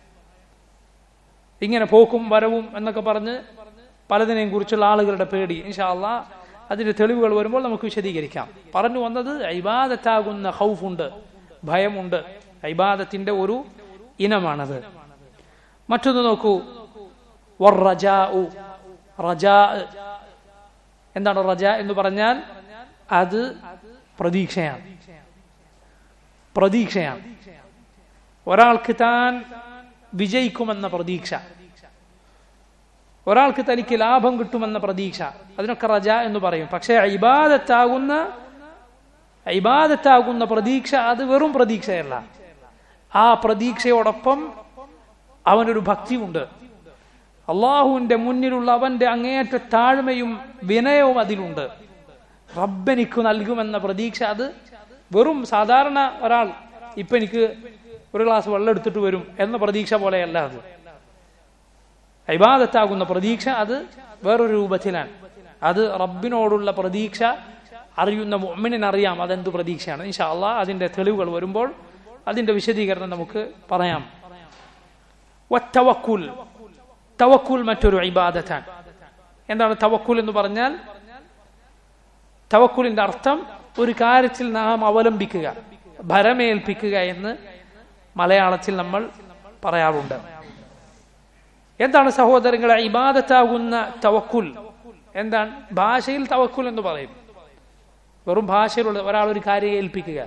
ഇങ്ങനെ പോക്കും വരവും എന്നൊക്കെ പറഞ്ഞ് പലതിനെയും കുറിച്ചുള്ള ആളുകളുടെ പേടി ഇൻഷാ അള്ളാ അതിന്റെ തെളിവുകൾ വരുമ്പോൾ നമുക്ക് വിശദീകരിക്കാം പറഞ്ഞു വന്നത് ഇബാദത്താകുന്ന ഹൗഫുണ്ട് ഭയമുണ്ട് ഇബാദത്തിന്റെ ഒരു ഇനമാണത് മറ്റൊന്ന് നോക്കൂ വറജാഉ. റജാ എന്താണ് റജ എന്ന് പറഞ്ഞാൽ അത് പ്രതീക്ഷയാണ് പ്രതീക്ഷയാണ് ഒരാൾക്ക് താൻ വിജയിക്കുമെന്ന പ്രതീക്ഷ ഒരാൾക്ക് തനിക്ക് ലാഭം കിട്ടുമെന്ന പ്രതീക്ഷ അതിനൊക്കെ റജ എന്ന് പറയും പക്ഷേ ഇബാദത്താകുന്ന ഇബാദത്താകുന്ന പ്രതീക്ഷ അത് വെറും പ്രതീക്ഷയല്ല ആ പ്രതീക്ഷയോടൊപ്പം അവനൊരു ഭക്തിയുണ്ട് അള്ളാഹുവിന്റെ മുന്നിലുള്ള അവന്റെ അങ്ങേയറ്റ താഴ്മയും വിനയവും അതിലുണ്ട് റബ്ബെനിക്ക് നൽകുമെന്ന പ്രതീക്ഷ അത് വെറും സാധാരണ ഒരാൾ ഇപ്പൊ എനിക്ക് ഒരു ഗ്ലാസ് വെള്ളം എടുത്തിട്ട് വരും എന്ന പ്രതീക്ഷ പോലെയല്ല അത് ഇബാദത്താകുന്ന പ്രതീക്ഷ അത് വേറൊരു രൂപത്തിലാണ് അത് റബ്ബിനോടുള്ള പ്രതീക്ഷ അറിയുന്ന മുഅ്മിനിനറിയാം അതെന്ത് പ്രതീക്ഷയാണ് ഇൻഷാ അള്ളാഹ് അതിന്റെ തെളിവുകൾ വരുമ്പോൾ അതിന്റെ വിശദീകരണം നമുക്ക് പറയാം വത്തവക്കുൽ തവക്കുൽ മറ്റൊരു ഇബാദത്താണ് എന്താണ് തവക്കുൽ എന്ന് പറഞ്ഞാൽ തവക്കുലിന്റെ അർത്ഥം ഒരു കാര്യത്തിൽ നാം അവലംബിക്കുക ഭരമേൽപ്പിക്കുക എന്ന് മലയാളത്തിൽ നമ്മൾ പറയാറുണ്ട് എന്താണ് സഹോദരങ്ങളെ ഇബാദത്താകുന്ന തവക്കുൽ എന്താണ് ഭാഷയിൽ തവക്കുൽ എന്ന് പറയും വെറും ഭാഷയിലുള്ള ഒരാൾ ഒരു കാര്യം ഏൽപ്പിക്കുക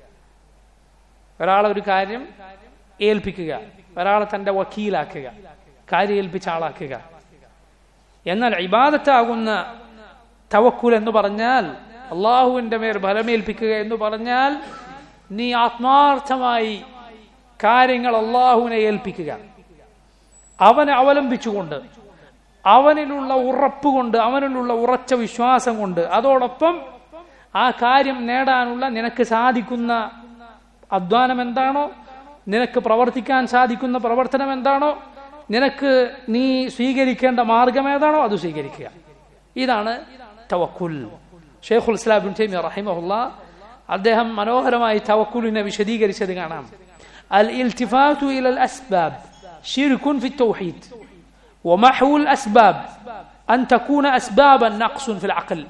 ഒരാളെ ഒരു കാര്യം ഏൽപ്പിക്കുക ഒരാളെ തന്റെ വക്കീലാക്കുക കാര്യം ഏൽപ്പിച്ച ആളാക്കുക എന്നാൽ ഇബാദത്താകുന്ന തവക്കുൽ എന്ന് പറഞ്ഞാൽ അള്ളാഹുവിന്റെ മേൽ ഫലമേൽപ്പിക്കുക എന്ന് പറഞ്ഞാൽ നീ ആത്മാർത്ഥമായി കാര്യങ്ങൾ അള്ളാഹുവിനെ ഏൽപ്പിക്കുക അവനെ അവലംബിച്ചുകൊണ്ട് അവനിലുള്ള ഉറപ്പ് കൊണ്ട് അവനിലുള്ള ഉറച്ച വിശ്വാസം കൊണ്ട് അതോടൊപ്പം ആ കാര്യം നേടാനുള്ള നിനക്ക് സാധിക്കുന്ന അധ്വാനം എന്താണോ നിനക്ക് പ്രവർത്തിക്കാൻ സാധിക്കുന്ന പ്രവർത്തനം എന്താണോ നിനക്ക് നീ സ്വീകരിക്കേണ്ട മാർഗം ഏതാണോ അത് സ്വീകരിക്കുക ഇതാണ് തവക്കുൽ ഷെയ്ഖുൽ ഇസ്ലാം ബിൻ തൈമിയ റഹിമഹുല്ല അദ്ദേഹം മനോഹരമായി തവക്കുലിനെ വിശദീകരിച്ചത് കാണാം അൽ ഇൽത്തിഫാത്തു ഇലൽ അസ്ബാബ് شرك في التوحيد ومحو الأسباب أن تكون أسبابا نقص في العقل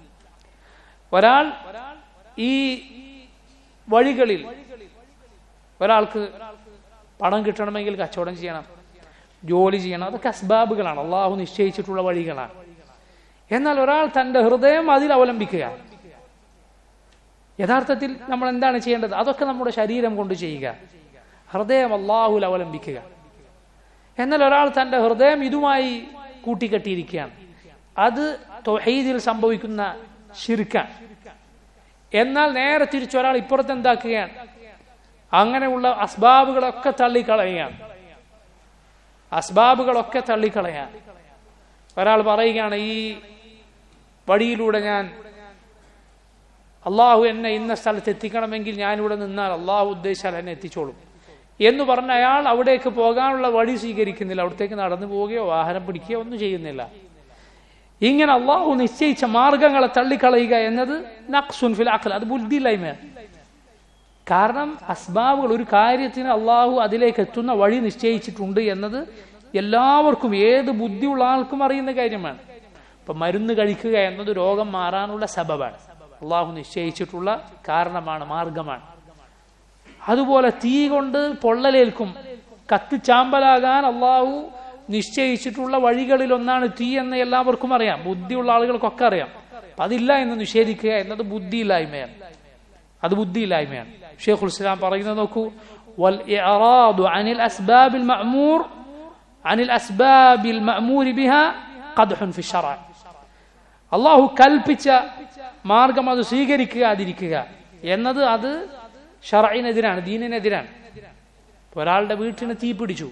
ഒരാൾ ഈ വഴികളിൽ ഒരാൾക്ക് പണം കിട്ടണമെങ്കിൽ കച്ചവടം ചെയ്യണം ജോലി ചെയ്യണം അതൊക്കെ അസ്ബാബുകളാണ് അള്ളാഹു നിശ്ചയിച്ചിട്ടുള്ള വഴികളാണ് എന്നാൽ ഒരാൾ തന്റെ ഹൃദയം അതിൽ അവലംബിക്കുക യഥാർത്ഥത്തിൽ നമ്മൾ എന്താണ് ചെയ്യേണ്ടത് അതൊക്കെ നമ്മുടെ ശരീരം കൊണ്ട് ചെയ്യുക ഹൃദയം അള്ളാഹുൽ അവലംബിക്കുക എന്നാൽ ഒരാൾ തന്റെ ഹൃദയം ഇതുമായി കൂട്ടിക്കെട്ടിയിരിക്കുകയാണ് അത് തൊഹീദിൽ സംഭവിക്കുന്ന ശിർക്കാണ് എന്നാൽ നേരെ തിരിച്ച് ഒരാൾ ഇപ്പുറത്ത് എന്താക്കുകയാണ് അങ്ങനെയുള്ള അസ്ബാബുകളൊക്കെ തള്ളിക്കളയുകയാണ് അസ്ബാബുകളൊക്കെ തള്ളിക്കളയാൻ ഒരാൾ പറയുകയാണ് ഈ വഴിയിലൂടെ ഞാൻ അള്ളാഹു എന്നെ ഇന്ന സ്ഥലത്ത് എത്തിക്കണമെങ്കിൽ ഞാനിവിടെ നിന്നാൽ അള്ളാഹു ഉദ്ദേശിച്ചാൽ എന്നെ എത്തിച്ചോളും എന്ന് പറഞ്ഞ അയാൾ അവിടേക്ക് പോകാനുള്ള വഴി സ്വീകരിക്കുന്നില്ല അവിടത്തേക്ക് നടന്നു പോവുകയോ വാഹനം പിടിക്കുകയോ ഒന്നും ചെയ്യുന്നില്ല ഇങ്ങനെ അള്ളാഹു നിശ്ചയിച്ച മാർഗങ്ങളെ തള്ളിക്കളയുക എന്നത് നക്സുൻ ഫിൽ അഖൽ അത് ബുദ്ധിയില്ലായ്മയാണ് കാരണം അസ്ബാബുകൾ ഒരു കാര്യത്തിന് അള്ളാഹു അതിലേക്ക് എത്തുന്ന വഴി നിശ്ചയിച്ചിട്ടുണ്ട് എന്നത് എല്ലാവർക്കും ഏത് ബുദ്ധിയുള്ള ആൾക്കും അറിയുന്ന കാര്യമാണ് ഇപ്പൊ മരുന്ന് കഴിക്കുക എന്നത് രോഗം മാറാനുള്ള സബബാണ് അള്ളാഹു നിശ്ചയിച്ചിട്ടുള്ള കാരണമാണ് മാർഗമാണ് അതുപോലെ തീ കൊണ്ട് പൊള്ളലേൽക്കും കത്തിച്ചാമ്പലാകാൻ അള്ളാഹു നിശ്ചയിച്ചിട്ടുള്ള വഴികളിൽ ഒന്നാണ് തീ എന്ന് എല്ലാവർക്കും അറിയാം ബുദ്ധിയുള്ള ആളുകൾക്കൊക്കെ അറിയാം അപ്പൊ അതില്ല എന്ന് നിഷേധിക്കുക എന്നത് ബുദ്ധിയില്ലായ്മയാണ് അത് ബുദ്ധിയില്ലായ്മയാണ് ഷെയ്ഖുൽ ഇസ്ലാം പറയുന്നത് നോക്കൂ വൽ ഇഅറാദു അനിൽ അസ്ബാബിൽ മഅമൂർ അനിൽ അസ്ബാബിൽ മഅമൂരി ബിഹ ഖദ്ഹുൻ ഫി ശറഅ അള്ളാഹു കൽപ്പിച്ച മാർഗം അത് സ്വീകരിക്കാതിരിക്കുക എന്നത് അത് ഷറയിനെതിരാണ് ദീനിനെതിരാണ് ഒരാളുടെ വീട്ടിന് തീ പിടിച്ചു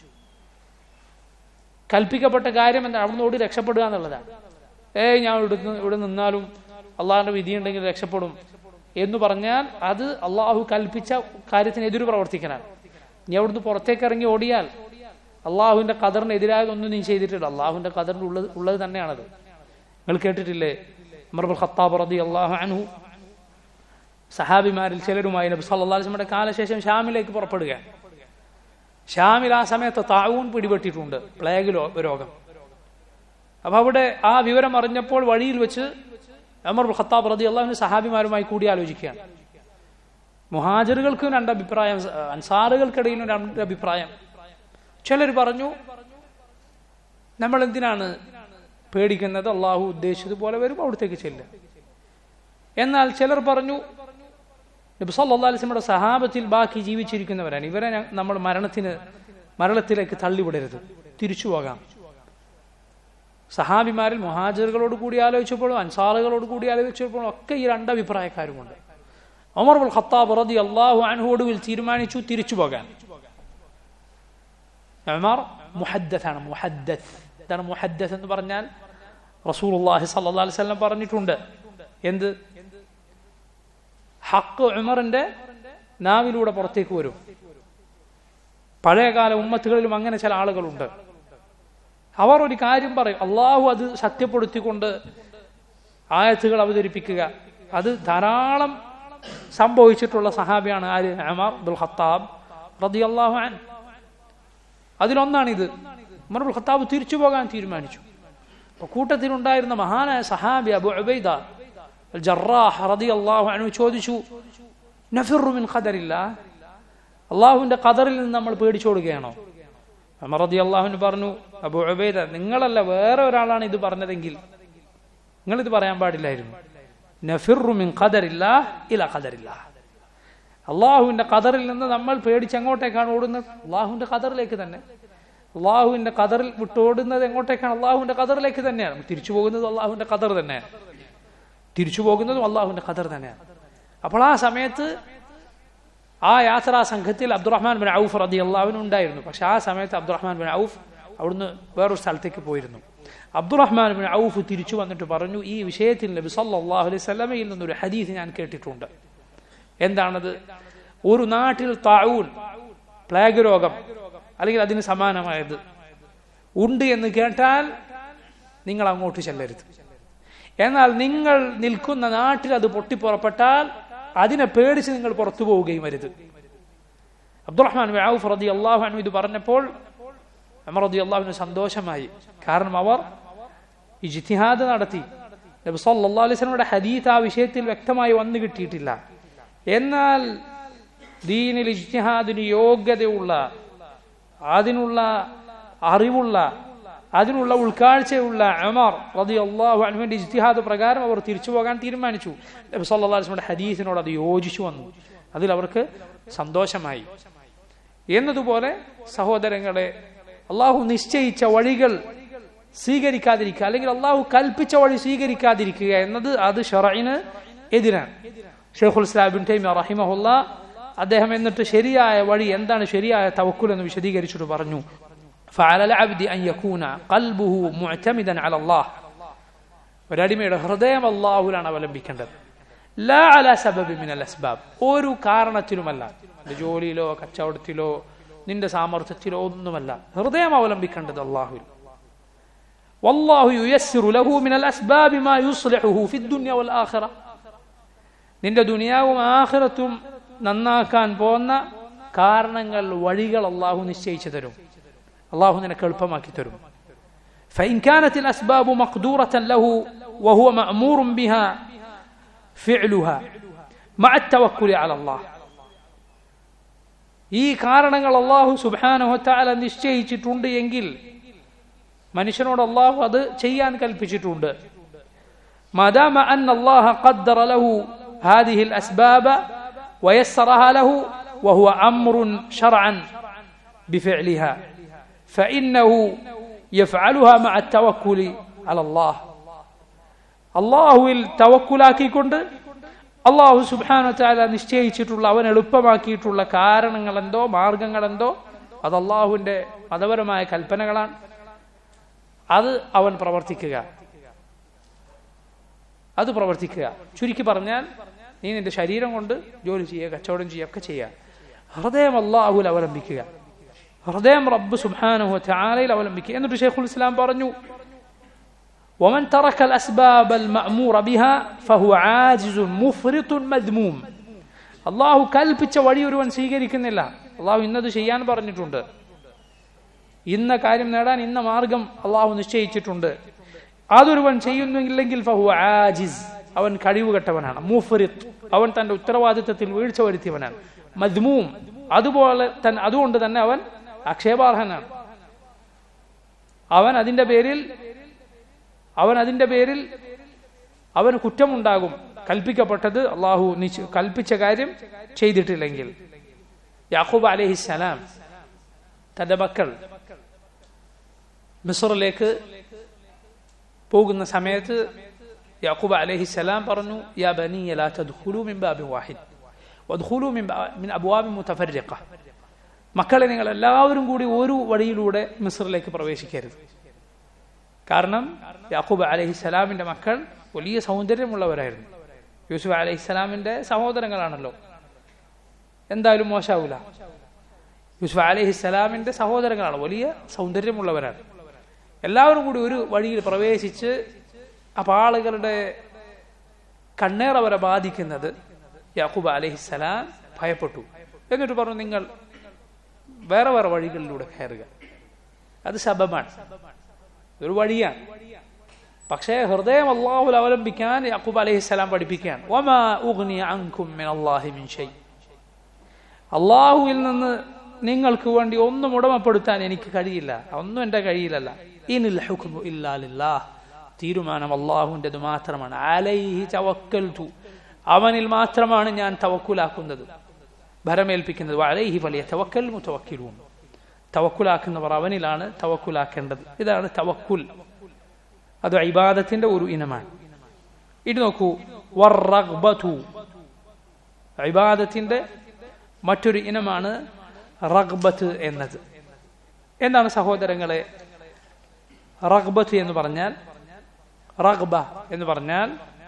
കൽപ്പിക്കപ്പെട്ട കാര്യം എന്താ അവിടുന്ന് ഓടി രക്ഷപ്പെടുക എന്നുള്ളതാണ് ഏയ് ഞാൻ ഇവിടെ ഇവിടെ നിന്നാലും അള്ളാഹിന്റെ വിധിയുണ്ടെങ്കിൽ രക്ഷപ്പെടും എന്ന് പറഞ്ഞാൽ അത് അള്ളാഹു കൽപ്പിച്ച കാര്യത്തിന് എതിര് പ്രവർത്തിക്കാനാണ് നീ അവിടുന്ന് പുറത്തേക്ക് ഇറങ്ങി ഓടിയാൽ അള്ളാഹുവിന്റെ കദറിന് എതിരായതൊന്നും നീ ചെയ്തിട്ടില്ല അള്ളാഹുവിന്റെ കദറിന് ഉള്ളത് ഉള്ളത് തന്നെയാണത് നിങ്ങൾ കേട്ടിട്ടില്ലേ അമർബുൽ ഖത്താബ് റതി അള്ളാഹു അൻഹു സഹാബിമാരിൽ ചിലരുമായി നബി സല്ലല്ലാഹു അലൈഹി വസല്ലമയുടെ കാലശേഷം ഷാമിലേക്ക് പുറപ്പെടുകയാണ് ഷാമിൽ ആ സമയത്ത് താവൂൺ പിടിപെട്ടിട്ടുണ്ട് പ്ലേഗ് രോഗം അപ്പൊ അവിടെ ആ വിവരം അറിഞ്ഞപ്പോൾ വഴിയിൽ വെച്ച് അമർ ഖത്താബ് റതി അള്ളാഹുവിന് സഹാബിമാരുമായി കൂടിയാലോചിക്കുകയാണ് മുഹാജറുകൾക്കും രണ്ട് അഭിപ്രായം അൻസാറുകൾക്കിടയിലും രണ്ട് അഭിപ്രായം ചിലർ പറഞ്ഞു നമ്മൾ എന്തിനാണ് പേടിക്കുന്നത് അള്ളാഹു ഉദ്ദേശിച്ചതുപോലെ വരും അവിടത്തേക്ക് ചെല്ലുക എന്നാൽ ചിലർ പറഞ്ഞു നബി സല്ലല്ലാഹു അലൈഹി വസല്ലമയുടെ സഹാബത്തിൽ ബാക്കി ജീവിച്ചിരിക്കുന്നവരാണ് ഇവരെ നമ്മൾ മരണത്തിന് മരണത്തിലേക്ക് തള്ളിവിടരുത് തിരിച്ചു പോകാം സഹാബിമാരിൽ മുഹാജിറുകളോട് കൂടി ആലോചിച്ചപ്പോഴും അൻസാറുകളോട് കൂടി ആലോചിച്ചപ്പോഴും ഒക്കെ ഈ രണ്ട് അഭിപ്രായക്കാരുമുണ്ട് ഒമർ ബുൽ ഖത്താബ് റതി അള്ളാഹു അൻഹുവൊടുവിൽ തീരുമാനിച്ചു തിരിച്ചു പോകാൻ ഉമർ മുഹദ്ദത്താണ് മുഹദ്ദത്ത് എന്താണ് മുഹദ്ദത്ത് എന്ന് പറഞ്ഞാൽ റസൂലുള്ളാഹി സ്വല്ലല്ലാഹു അലൈഹി വസല്ലം പറഞ്ഞിട്ടുണ്ട് എന്ത് ഹക്ക് ഉമറിന്റെ നാവിലൂടെ പുറത്തേക്ക് വരും പഴയകാല ഉമ്മത്തുകളിലും അങ്ങനെ ചില ആളുകളുണ്ട് അവർ ഒരു കാര്യം പറയും അള്ളാഹു അത് സത്യപ്പെടുത്തിക്കൊണ്ട് ആയത്തുകൾ അവതരിപ്പിക്കുക അത് ധാരാളം സംഭവിച്ചിട്ടുള്ള സഹാബിയാണ് ആര് അമർ അബ്ദുൽ ഖത്താബ് റതി അള്ളാഹു അൻ അതിലൊന്നാണിത് ഉമർ അബ്ദുൽ ഖത്താബ് തിരിച്ചു പോകാൻ തീരുമാനിച്ചു അപ്പൊ കൂട്ടത്തിലുണ്ടായിരുന്ന മഹാനായ സഹാബി അബു ഉബൈദ ജറാഹ് റതി അള്ളാഹു അനു ചോദിച്ചു നഫിറു മിൻ ഖദറില്ല അള്ളാഹുവിന്റെ ഖദറിൽ നിന്ന് നമ്മൾ പേടിച്ചോടുകയാണോ അമർ റതി അള്ളാഹുവിന് പറഞ്ഞു അബു ഉബൈദ നിങ്ങളല്ല വേറെ ഒരാളാണ് ഇത് പറഞ്ഞതെങ്കിൽ നിങ്ങൾ ഇത് പറയാൻ പാടില്ലായിരുന്നു നഫിറു മിൻ ഖദറില്ല ഇല ഖദറില്ല അള്ളാഹുവിന്റെ ഖദറിൽ നിന്ന് നമ്മൾ പേടിച്ച് എങ്ങോട്ടേക്കാണ് ഓടുന്നത് അള്ളാഹുവിന്റെ ഖദറിലേക്ക് തന്നെ അള്ളാഹുവിന്റെ ഖദറിൽ വിട്ടോടുന്നത് എങ്ങോട്ടേക്കാണ് അള്ളാഹുവിന്റെ ഖദറിലേക്ക് തന്നെയാണ് തിരിച്ചു പോകുന്നത് അള്ളാഹുവിന്റെ ഖദർ തന്നെയാണ് തിരിച്ചു പോകുന്നതും അള്ളാഹുവിന്റെ ഖദർ തന്നെയാണ് അപ്പോൾ ആ സമയത്ത് ആ യാത്രാ സംഘത്തിൽ അബ്ദുറഹ്മാൻ ബിൻ ഔഫ് റതി അള്ളാഹുവിനും ഉണ്ടായിരുന്നു പക്ഷെ ആ സമയത്ത് അബ്ദുറഹ്മാൻ ബിൻ ഔഫ് അവിടുന്ന് വേറൊരു സ്ഥലത്തേക്ക് പോയിരുന്നു അബ്ദുറഹ്മാൻ ബിൻ ഔഫ് തിരിച്ചു വന്നിട്ട് പറഞ്ഞു ഈ വിഷയത്തിൽ നബി സല്ലല്ലാഹു അലൈഹി സ്വലമയിൽ നിന്നൊരു ഹദീസ് ഞാൻ കേട്ടിട്ടുണ്ട് എന്താണത് ഒരു നാട്ടിൽ താഴൂൻ പ്ലേഗ് രോഗം അല്ലെങ്കിൽ അതിന് സമാനമായത് ഉണ്ട് എന്ന് കേട്ടാൽ നിങ്ങൾ അങ്ങോട്ട് ചെല്ലരുത് എന്നാൽ നിങ്ങൾ നിൽക്കുന്ന നാട്ടിൽ അത് പൊട്ടിപ്പുറപ്പെട്ടാൽ അതിനെ പേടിച്ച് നിങ്ങൾ പുറത്തു പോവുകയും വരുത് അബ്ദുറഹ്മാൻ ഔഫ് റതി അള്ളാഹു ഇത് പറഞ്ഞപ്പോൾ അമർ റതി അള്ളാഹുവിന് സന്തോഷമായി കാരണം അവർ ഇജ്തിഹാദ് നടത്തി നബി സല്ലല്ലാഹു അലൈഹി വസല്ലമയുടെ ഹദീത്ത് ആ വിഷയത്തിൽ വ്യക്തമായി വന്നു കിട്ടിയിട്ടില്ല എന്നാൽ ദീനിൽ ഇജ്തിഹാദിന് യോഗ്യതയുള്ള അതിനുള്ള അറിവുള്ള അതിനുള്ള ഉൾക്കാഴ്ചയുള്ള അമർ റതി അള്ളാഹു അനുവിന്റെ ഇജ്തിഹാദ് പ്രകാരം അവർ തിരിച്ചു പോകാൻ തീരുമാനിച്ചു നബി സല്ലല്ലാഹു അലൈഹി വസല്ലമയുടെ ഹദീസിനോട് അത് യോജിച്ചു വന്നു അതിൽ അവർക്ക് സന്തോഷമായി എന്നതുപോലെ സഹോദരങ്ങളെ അള്ളാഹു നിശ്ചയിച്ച വഴികൾ സ്വീകരിക്കാതിരിക്കുക അല്ലെങ്കിൽ അള്ളാഹു കൽപ്പിച്ച വഴി സ്വീകരിക്കാതിരിക്കുക എന്നത് അത് ഷറയിന് എതിരാണ് ഷെയ്ഖുൽ ഇസ്ലാബിൻ ടൈമി റഹിമഹുല്ല അദ്ദേഹം എന്നിട്ട് ശരിയായ വഴി എന്താണ് ശരിയായ തവക്കുൽ എന്ന് വിശദീകരിച്ചിട്ട് പറഞ്ഞു فعلى العبد أن يكون قلبه معتمدا على الله ഒരടിമയുടെ ഹൃദയം അള്ളാഹുലാണ് അവലംബിക്കേണ്ടത് ലാ അല സബബി മിനൽ അസ്ബാബ് ഒരു കാരണത്തിലുമല്ല നിന്റെ ജോലിയിലോ കച്ചവടത്തിലോ നിന്റെ സാമർത്ഥ്യത്തിലോ ഒന്നുമല്ല ഹൃദയം അവലംബിക്കേണ്ടത് അള്ളാഹുവിൽ والله ييسر له من الأسباب ما يصلحه في الدنيا والآخرة നിന്റെ ദുനിയാവും ആഖിറത്തും നന്നാക്കാൻ പോകുന്ന കാരണങ്ങൾ വഴികൾ അള്ളാഹു നിശ്ചയിച്ചു തരും അള്ളാഹു നിനക്ക് എളുപ്പമാക്കി തരും فإن كانت الأسباب مقدورة له وهو مأمور بها فعلها مع التوكل على الله ഈ കാരണങ്ങൾ അള്ളാഹു സുബാനഹത്താല നിശ്ചയിച്ചിട്ടുണ്ട് എങ്കിൽ മനുഷ്യനോട് അള്ളാഹു അത് ചെയ്യാൻ കൽപ്പിച്ചിട്ടുണ്ട് മാദാമ അൻ അള്ളാഹ ഖദ്ദറ ലഹു هذه الأسباب ويسرها له وهو أمر شرعا بفعلها فإنه يفعلها مع التوكل على الله അള്ളാഹുവിൽ തവക്കുലാക്കിക്കൊണ്ട് അള്ളാഹു സുബാന താല നിശ്ചയിച്ചിട്ടുള്ള അവൻ എളുപ്പമാക്കിയിട്ടുള്ള കാരണങ്ങളെന്തോ മാർഗങ്ങളെന്തോ അത് അള്ളാഹുവിന്റെ മതപരമായ കൽപ്പനകളാണ് അത് അവൻ പ്രവർത്തിക്കുക അത് പ്രവർത്തിക്കുക ചുരുക്കി പറഞ്ഞാൽ നീ നിന്റെ ശരീരം കൊണ്ട് ജോലി ചെയ്യുക കച്ചവടം ചെയ്യുക ഒക്കെ ചെയ്യുക ഹൃദയം അള്ളാഹുൽ അവലംബിക്കുക ഹൃദയം റബ്ബ് സുബാനുഹു ചാലയിൽ അവലംബിക്കുക എന്നിട്ട് ഷെയ്ഖുൽ ഇസ്ലാം പറഞ്ഞു ومن ترك الأسباب المأمور بها فهو عاجز مفرط مذموم അള്ളാഹു കൽപ്പിച്ച വഴി ഒരുവൻ സ്വീകരിക്കുന്നില്ല അള്ളാഹു ഇന്നത് ചെയ്യാൻ പറഞ്ഞിട്ടുണ്ട് ഇന്ന കാര്യം നേടാൻ ഇന്ന മാർഗം അള്ളാഹു നിശ്ചയിച്ചിട്ടുണ്ട് അതൊരുവൻ ചെയ്യുന്നില്ലെങ്കിൽ ഫഹു ആജിസ് അവൻ കഴിവുകെട്ടവനാണ് മൂഫറിത്ത് അവൻ തന്റെ ഉത്തരവാദിത്തത്തിൽ വീഴ്ച വരുത്തിയവനാണ് മദ്മൂം അതുപോലെ തന്നെ അതുകൊണ്ട് തന്നെ അവൻ അക്ഷേപാർഹനാണ് അവൻ അതിന്റെ പേരിൽ അവൻ അതിന്റെ പേരിൽ അവന് കുറ്റമുണ്ടാകും കൽപ്പിക്കപ്പെട്ടത് അള്ളാഹു കൽപ്പിച്ച കാര്യം ചെയ്തിട്ടില്ലെങ്കിൽ യാക്കൂബ് അലഹിസലാം തന്റെ മക്കൾ മിസറിലേക്ക് പോകുന്ന സമയത്ത് യാക്കൂബ് അലഹിസലാം പറഞ്ഞു യാ ബനി ലാ തദ്ഖുലു മിൻ ബാബിൻ വാഹിദ് വദ്ഖുലു മിൻ മിൻ അബ്വാബിൻ മുതഫർരിഖ മക്കളെ നിങ്ങൾ എല്ലാവരും കൂടി ഒരു വഴിയിലൂടെ മിസറിലേക്ക് പ്രവേശിക്കരുത് കാരണം യാക്കൂബ് അലഹിസലാമിന്റെ മക്കൾ വലിയ സൗന്ദര്യമുള്ളവരായിരുന്നു യൂസുഫ് അലഹിസ്സലാമിന്റെ സഹോദരങ്ങളാണല്ലോ എന്തായാലും മോശാവൂല യൂസുഫ് അലഹിസ്സലാമിന്റെ സഹോദരങ്ങളാണ് വലിയ സൗന്ദര്യമുള്ളവരാണ് എല്ലാവരും കൂടി ഒരു വഴിയിൽ പ്രവേശിച്ച് അപ്പൊ ആളുകളുടെ കണ്ണേർ അവരെ ബാധിക്കുന്നത് യാക്കൂബ് അലഹിസ്സലാം ഭയപ്പെട്ടു എന്നിട്ട് പറഞ്ഞു നിങ്ങൾ വേറെ വേറെ വഴികളിലൂടെ കയറുക അത് ശബമാണ് ഒരു വഴിയാണ് പക്ഷേ ഹൃദയം അള്ളാഹുൽ അവലംബിക്കാൻ യാക്കൂബ് അലഹിസ്സലാം പഠിപ്പിക്കുകയാണ് അള്ളാഹുവിൽ നിന്ന് നിങ്ങൾക്ക് വേണ്ടി ഒന്നും ഉടമപ്പെടുത്താൻ എനിക്ക് കഴിയില്ല ഒന്നും എന്റെ കഴിയില്ലല്ല ഇനിൽ ഹുക്മു ഇല്ലാലില്ലാ തീരുമാനം അള്ളാഹുവിൻ്റെത് മാത്രമാണ് അലൈഹി തവക്കൽതു അവനിൽ മാത്രമാണ് ഞാൻ തവക്കുലാക്കുന്നത് ഭരമേൽപ്പിക്കുന്നത് അലൈഹി വലിയ തവക്കൽ മുത്തവക്കിലും തവക്കുലാക്കുന്നവർ അവനിലാണ് തവക്കുലാക്കേണ്ടത് ഇതാണ് തവക്കുൽ അത് ഇബാദത്തിന്റെ ഒരു ഇനമാണ് ഇത് നോക്കൂ വർറഗ്ബതു ഇബാദത്തിന്റെ മറ്റൊരു ഇനമാണ് റഗ്ബത്ത് എന്നത് എന്താണ് സഹോദരങ്ങളെ റഗ്ബത്ത് എന്ന് പറഞ്ഞാൽ റഗ്ബ എന്ന് പറഞ്ഞാൽ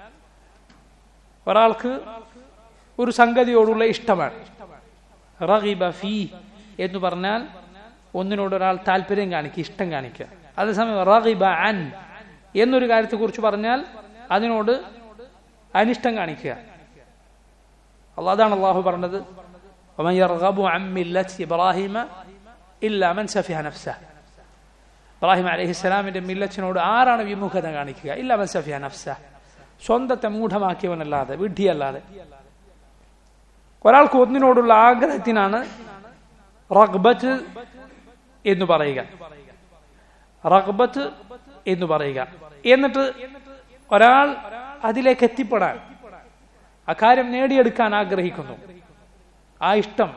ഒരാൾക്ക് ഒരു സംഗതിയോടുള്ള ഇഷ്ടമാണ് റഗിബ ഫീ എന്ന് പറഞ്ഞാൽ ഒന്നിനോട് ഒരാൾ താല്പര്യം കാണിക്കുക ഇഷ്ടം കാണിക്കുക അതേസമയം റഗിബ അൻ എന്നൊരു കാര്യത്തെക്കുറിച്ച് പറഞ്ഞാൽ അതിനോട് അനിഷ്ടം കാണിക്കുക അതാണ് അള്ളാഹു പറഞ്ഞത് ومن يرغب عن ملة إبراهيم إلا من سفه نفسه ഇബ്രാഹിം അലഹി സ്വലാമിന്റെ മില്ലച്ചിനോട് ആരാണ് വിമുഖത കാണിക്കുക ഇല്ല മൻ സഫിയ നഫ്സ സ്വന്തത്തെ മൂഢമാക്കിയവനല്ലാതെ വിഡ്ഢിയല്ലാതെ ഒരാൾക്ക് ഒന്നിനോടുള്ള ആഗ്രഹത്തിനാണ് റഗ്ബത്ത് എന്ന് പറയുക റഗ്ബത്ത് എന്ന് പറയുക എന്നിട്ട് ഒരാൾ അതിലേക്ക് എത്തിപ്പെടാൻ അക്കാര്യം നേടിയെടുക്കാൻ ആഗ്രഹിക്കുന്നു ആ ഇഷ്ടം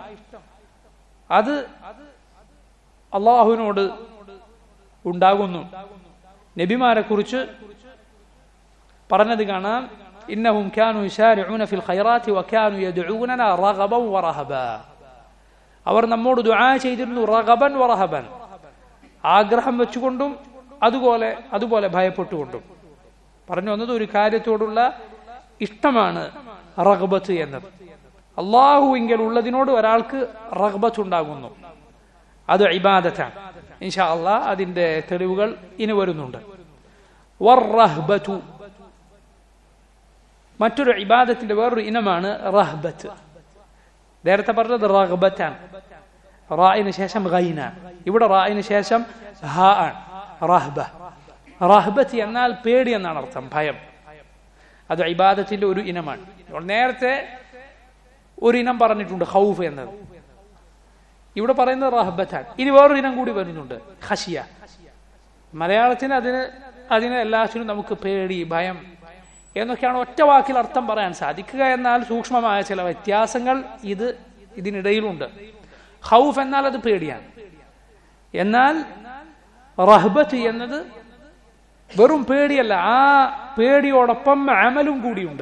അത് അള്ളാഹുവിനോട് ഉണ്ടാകുന്നു നബിമാരെ കുറിച്ച് പറഞ്ഞത് കാണാം ഇന്നഹും كانوا يسارعون في الخيرات وكانوا يدعوننا رغبا ورهبا അവർ നമ്മോട് ദുആ ചെയ്തിരുന്നു റഗബൻ വറഹബൻ ആഗ്രഹം വെച്ചുകൊണ്ടും അതുപോലെ അതുപോലെ ഭയപ്പെട്ടുകൊണ്ടും പറഞ്ഞു വന്നത് ഒരു കാര്യത്തോടുള്ള ഇഷ്ടമാണ് റഗ്ബത്ത് എന്നത് അള്ളാഹുവിങ്കൽ ഉള്ളതിനോട് ഒരാൾക്ക് റഗ്ബത്ത് ഉണ്ടാകുന്നു അത് ഇബാദത്താണ് ഇൻഷാ അള്ളാ അതിന്റെ തെളിവുകൾ ഇനി വരുന്നുണ്ട് വർറഹ്ബത്തു മറ്റൊരു ഇബാദത്തിന്റെ വേറൊരു ഇനമാണ് റഹ്ബത്ത് നേരത്തെ പറഞ്ഞത് റഹബറ്റാണ് റായിന് ശേഷം ഗൈന ഇവിടെ റായിന് ശേഷം ഹ ആണ് റഹ്ബ റഹ്ബത്ത് എന്നാൽ പേടി എന്നാണ് അർത്ഥം ഭയം അത് ഇബാദത്തിന്റെ ഒരു ഇനമാണ് നേരത്തെ ഒരു ഇനം പറഞ്ഞിട്ടുണ്ട് ഹൗഫ് എന്നത് ഇവിടെ പറയുന്നത് റഹബത്താണ് ഇനി വേറൊരു ഇനം കൂടി വരുന്നുണ്ട് ഹഷിയ മലയാളത്തിന് അതിന് അതിന് എല്ലാത്തിനും നമുക്ക് പേടി ഭയം എന്നൊക്കെയാണ് ഒറ്റ വാക്കിൽ അർത്ഥം പറയാൻ സാധിക്കുക എന്നാൽ സൂക്ഷ്മമായ ചില വ്യത്യാസങ്ങൾ ഇത് ഇതിനിടയിലുണ്ട് ഹൗഫ് എന്നാൽ അത് പേടിയാണ് എന്നാൽ റഹ്ബത്ത് എന്നത് വെറും പേടിയല്ല ആ പേടിയോടൊപ്പം അമലും കൂടിയുണ്ട്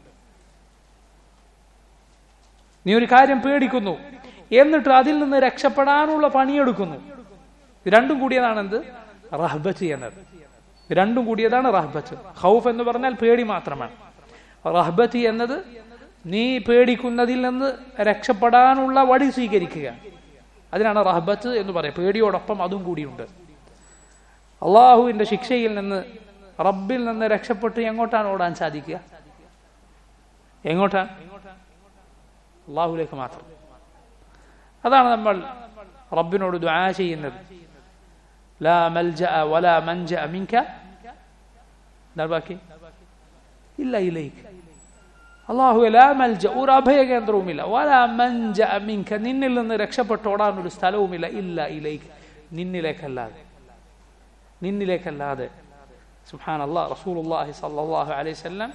നീ ഒരു കാര്യം പേടിക്കുന്നു എന്നിട്ട് അതിൽ നിന്ന് രക്ഷപ്പെടാനുള്ള പണിയെടുക്കുന്നു ഇത് രണ്ടും കൂടിയതാണ് എന്ത് റഹ്ബത്ത് എന്നത് ഇത് രണ്ടും കൂടിയതാണ് റഹ്ബത്ത് ഹൗഫ് എന്ന് പറഞ്ഞാൽ പേടി മാത്രമാണ് റഹ്ബത്ത് എന്നത് നീ പേടിക്കുന്നതിൽ നിന്ന് രക്ഷപ്പെടാനുള്ള വഴി സ്വീകരിക്കുക അതിനാണ് റഹ്ബത്ത് എന്ന് പറയാം പേടിയോടൊപ്പം അതും കൂടിയുണ്ട് അള്ളാഹുവിന്റെ ശിക്ഷയിൽ നിന്ന് റബ്ബിൽ നിന്ന് രക്ഷപ്പെട്ട് എങ്ങോട്ടാണ് ഓടാൻ സാധിക്കുക എങ്ങോട്ടാണ് അള്ളാഹുലേക്ക് മാത്രം അതാണ് നമ്മൾ റബ്ബിനോട് ദുആ ചെയ്യുന്നത് ലാ മൽജ വലാ മൻജ മിൻക എന്താണ് ബാക്കി ഇല്ല ഇലേക്ക് അള്ളാഹു ലാ മൽജ ഒരു അഭയ കേന്ദ്രവുമില്ല വലാ മൻജ മിൻക നിന്നിൽ നിന്ന് രക്ഷപ്പെട്ട് ഓടാൻ ഒരു സ്ഥലവുമില്ല ഇല്ല ഇലേക്ക് നിന്നിലേക്കല്ലാതെ നിന്നിലേക്കല്ലാതെ സുഹാൻ അള്ളാഹ് റസൂലുള്ളാഹി സല്ലല്ലാഹു അലൈഹി വസല്ലം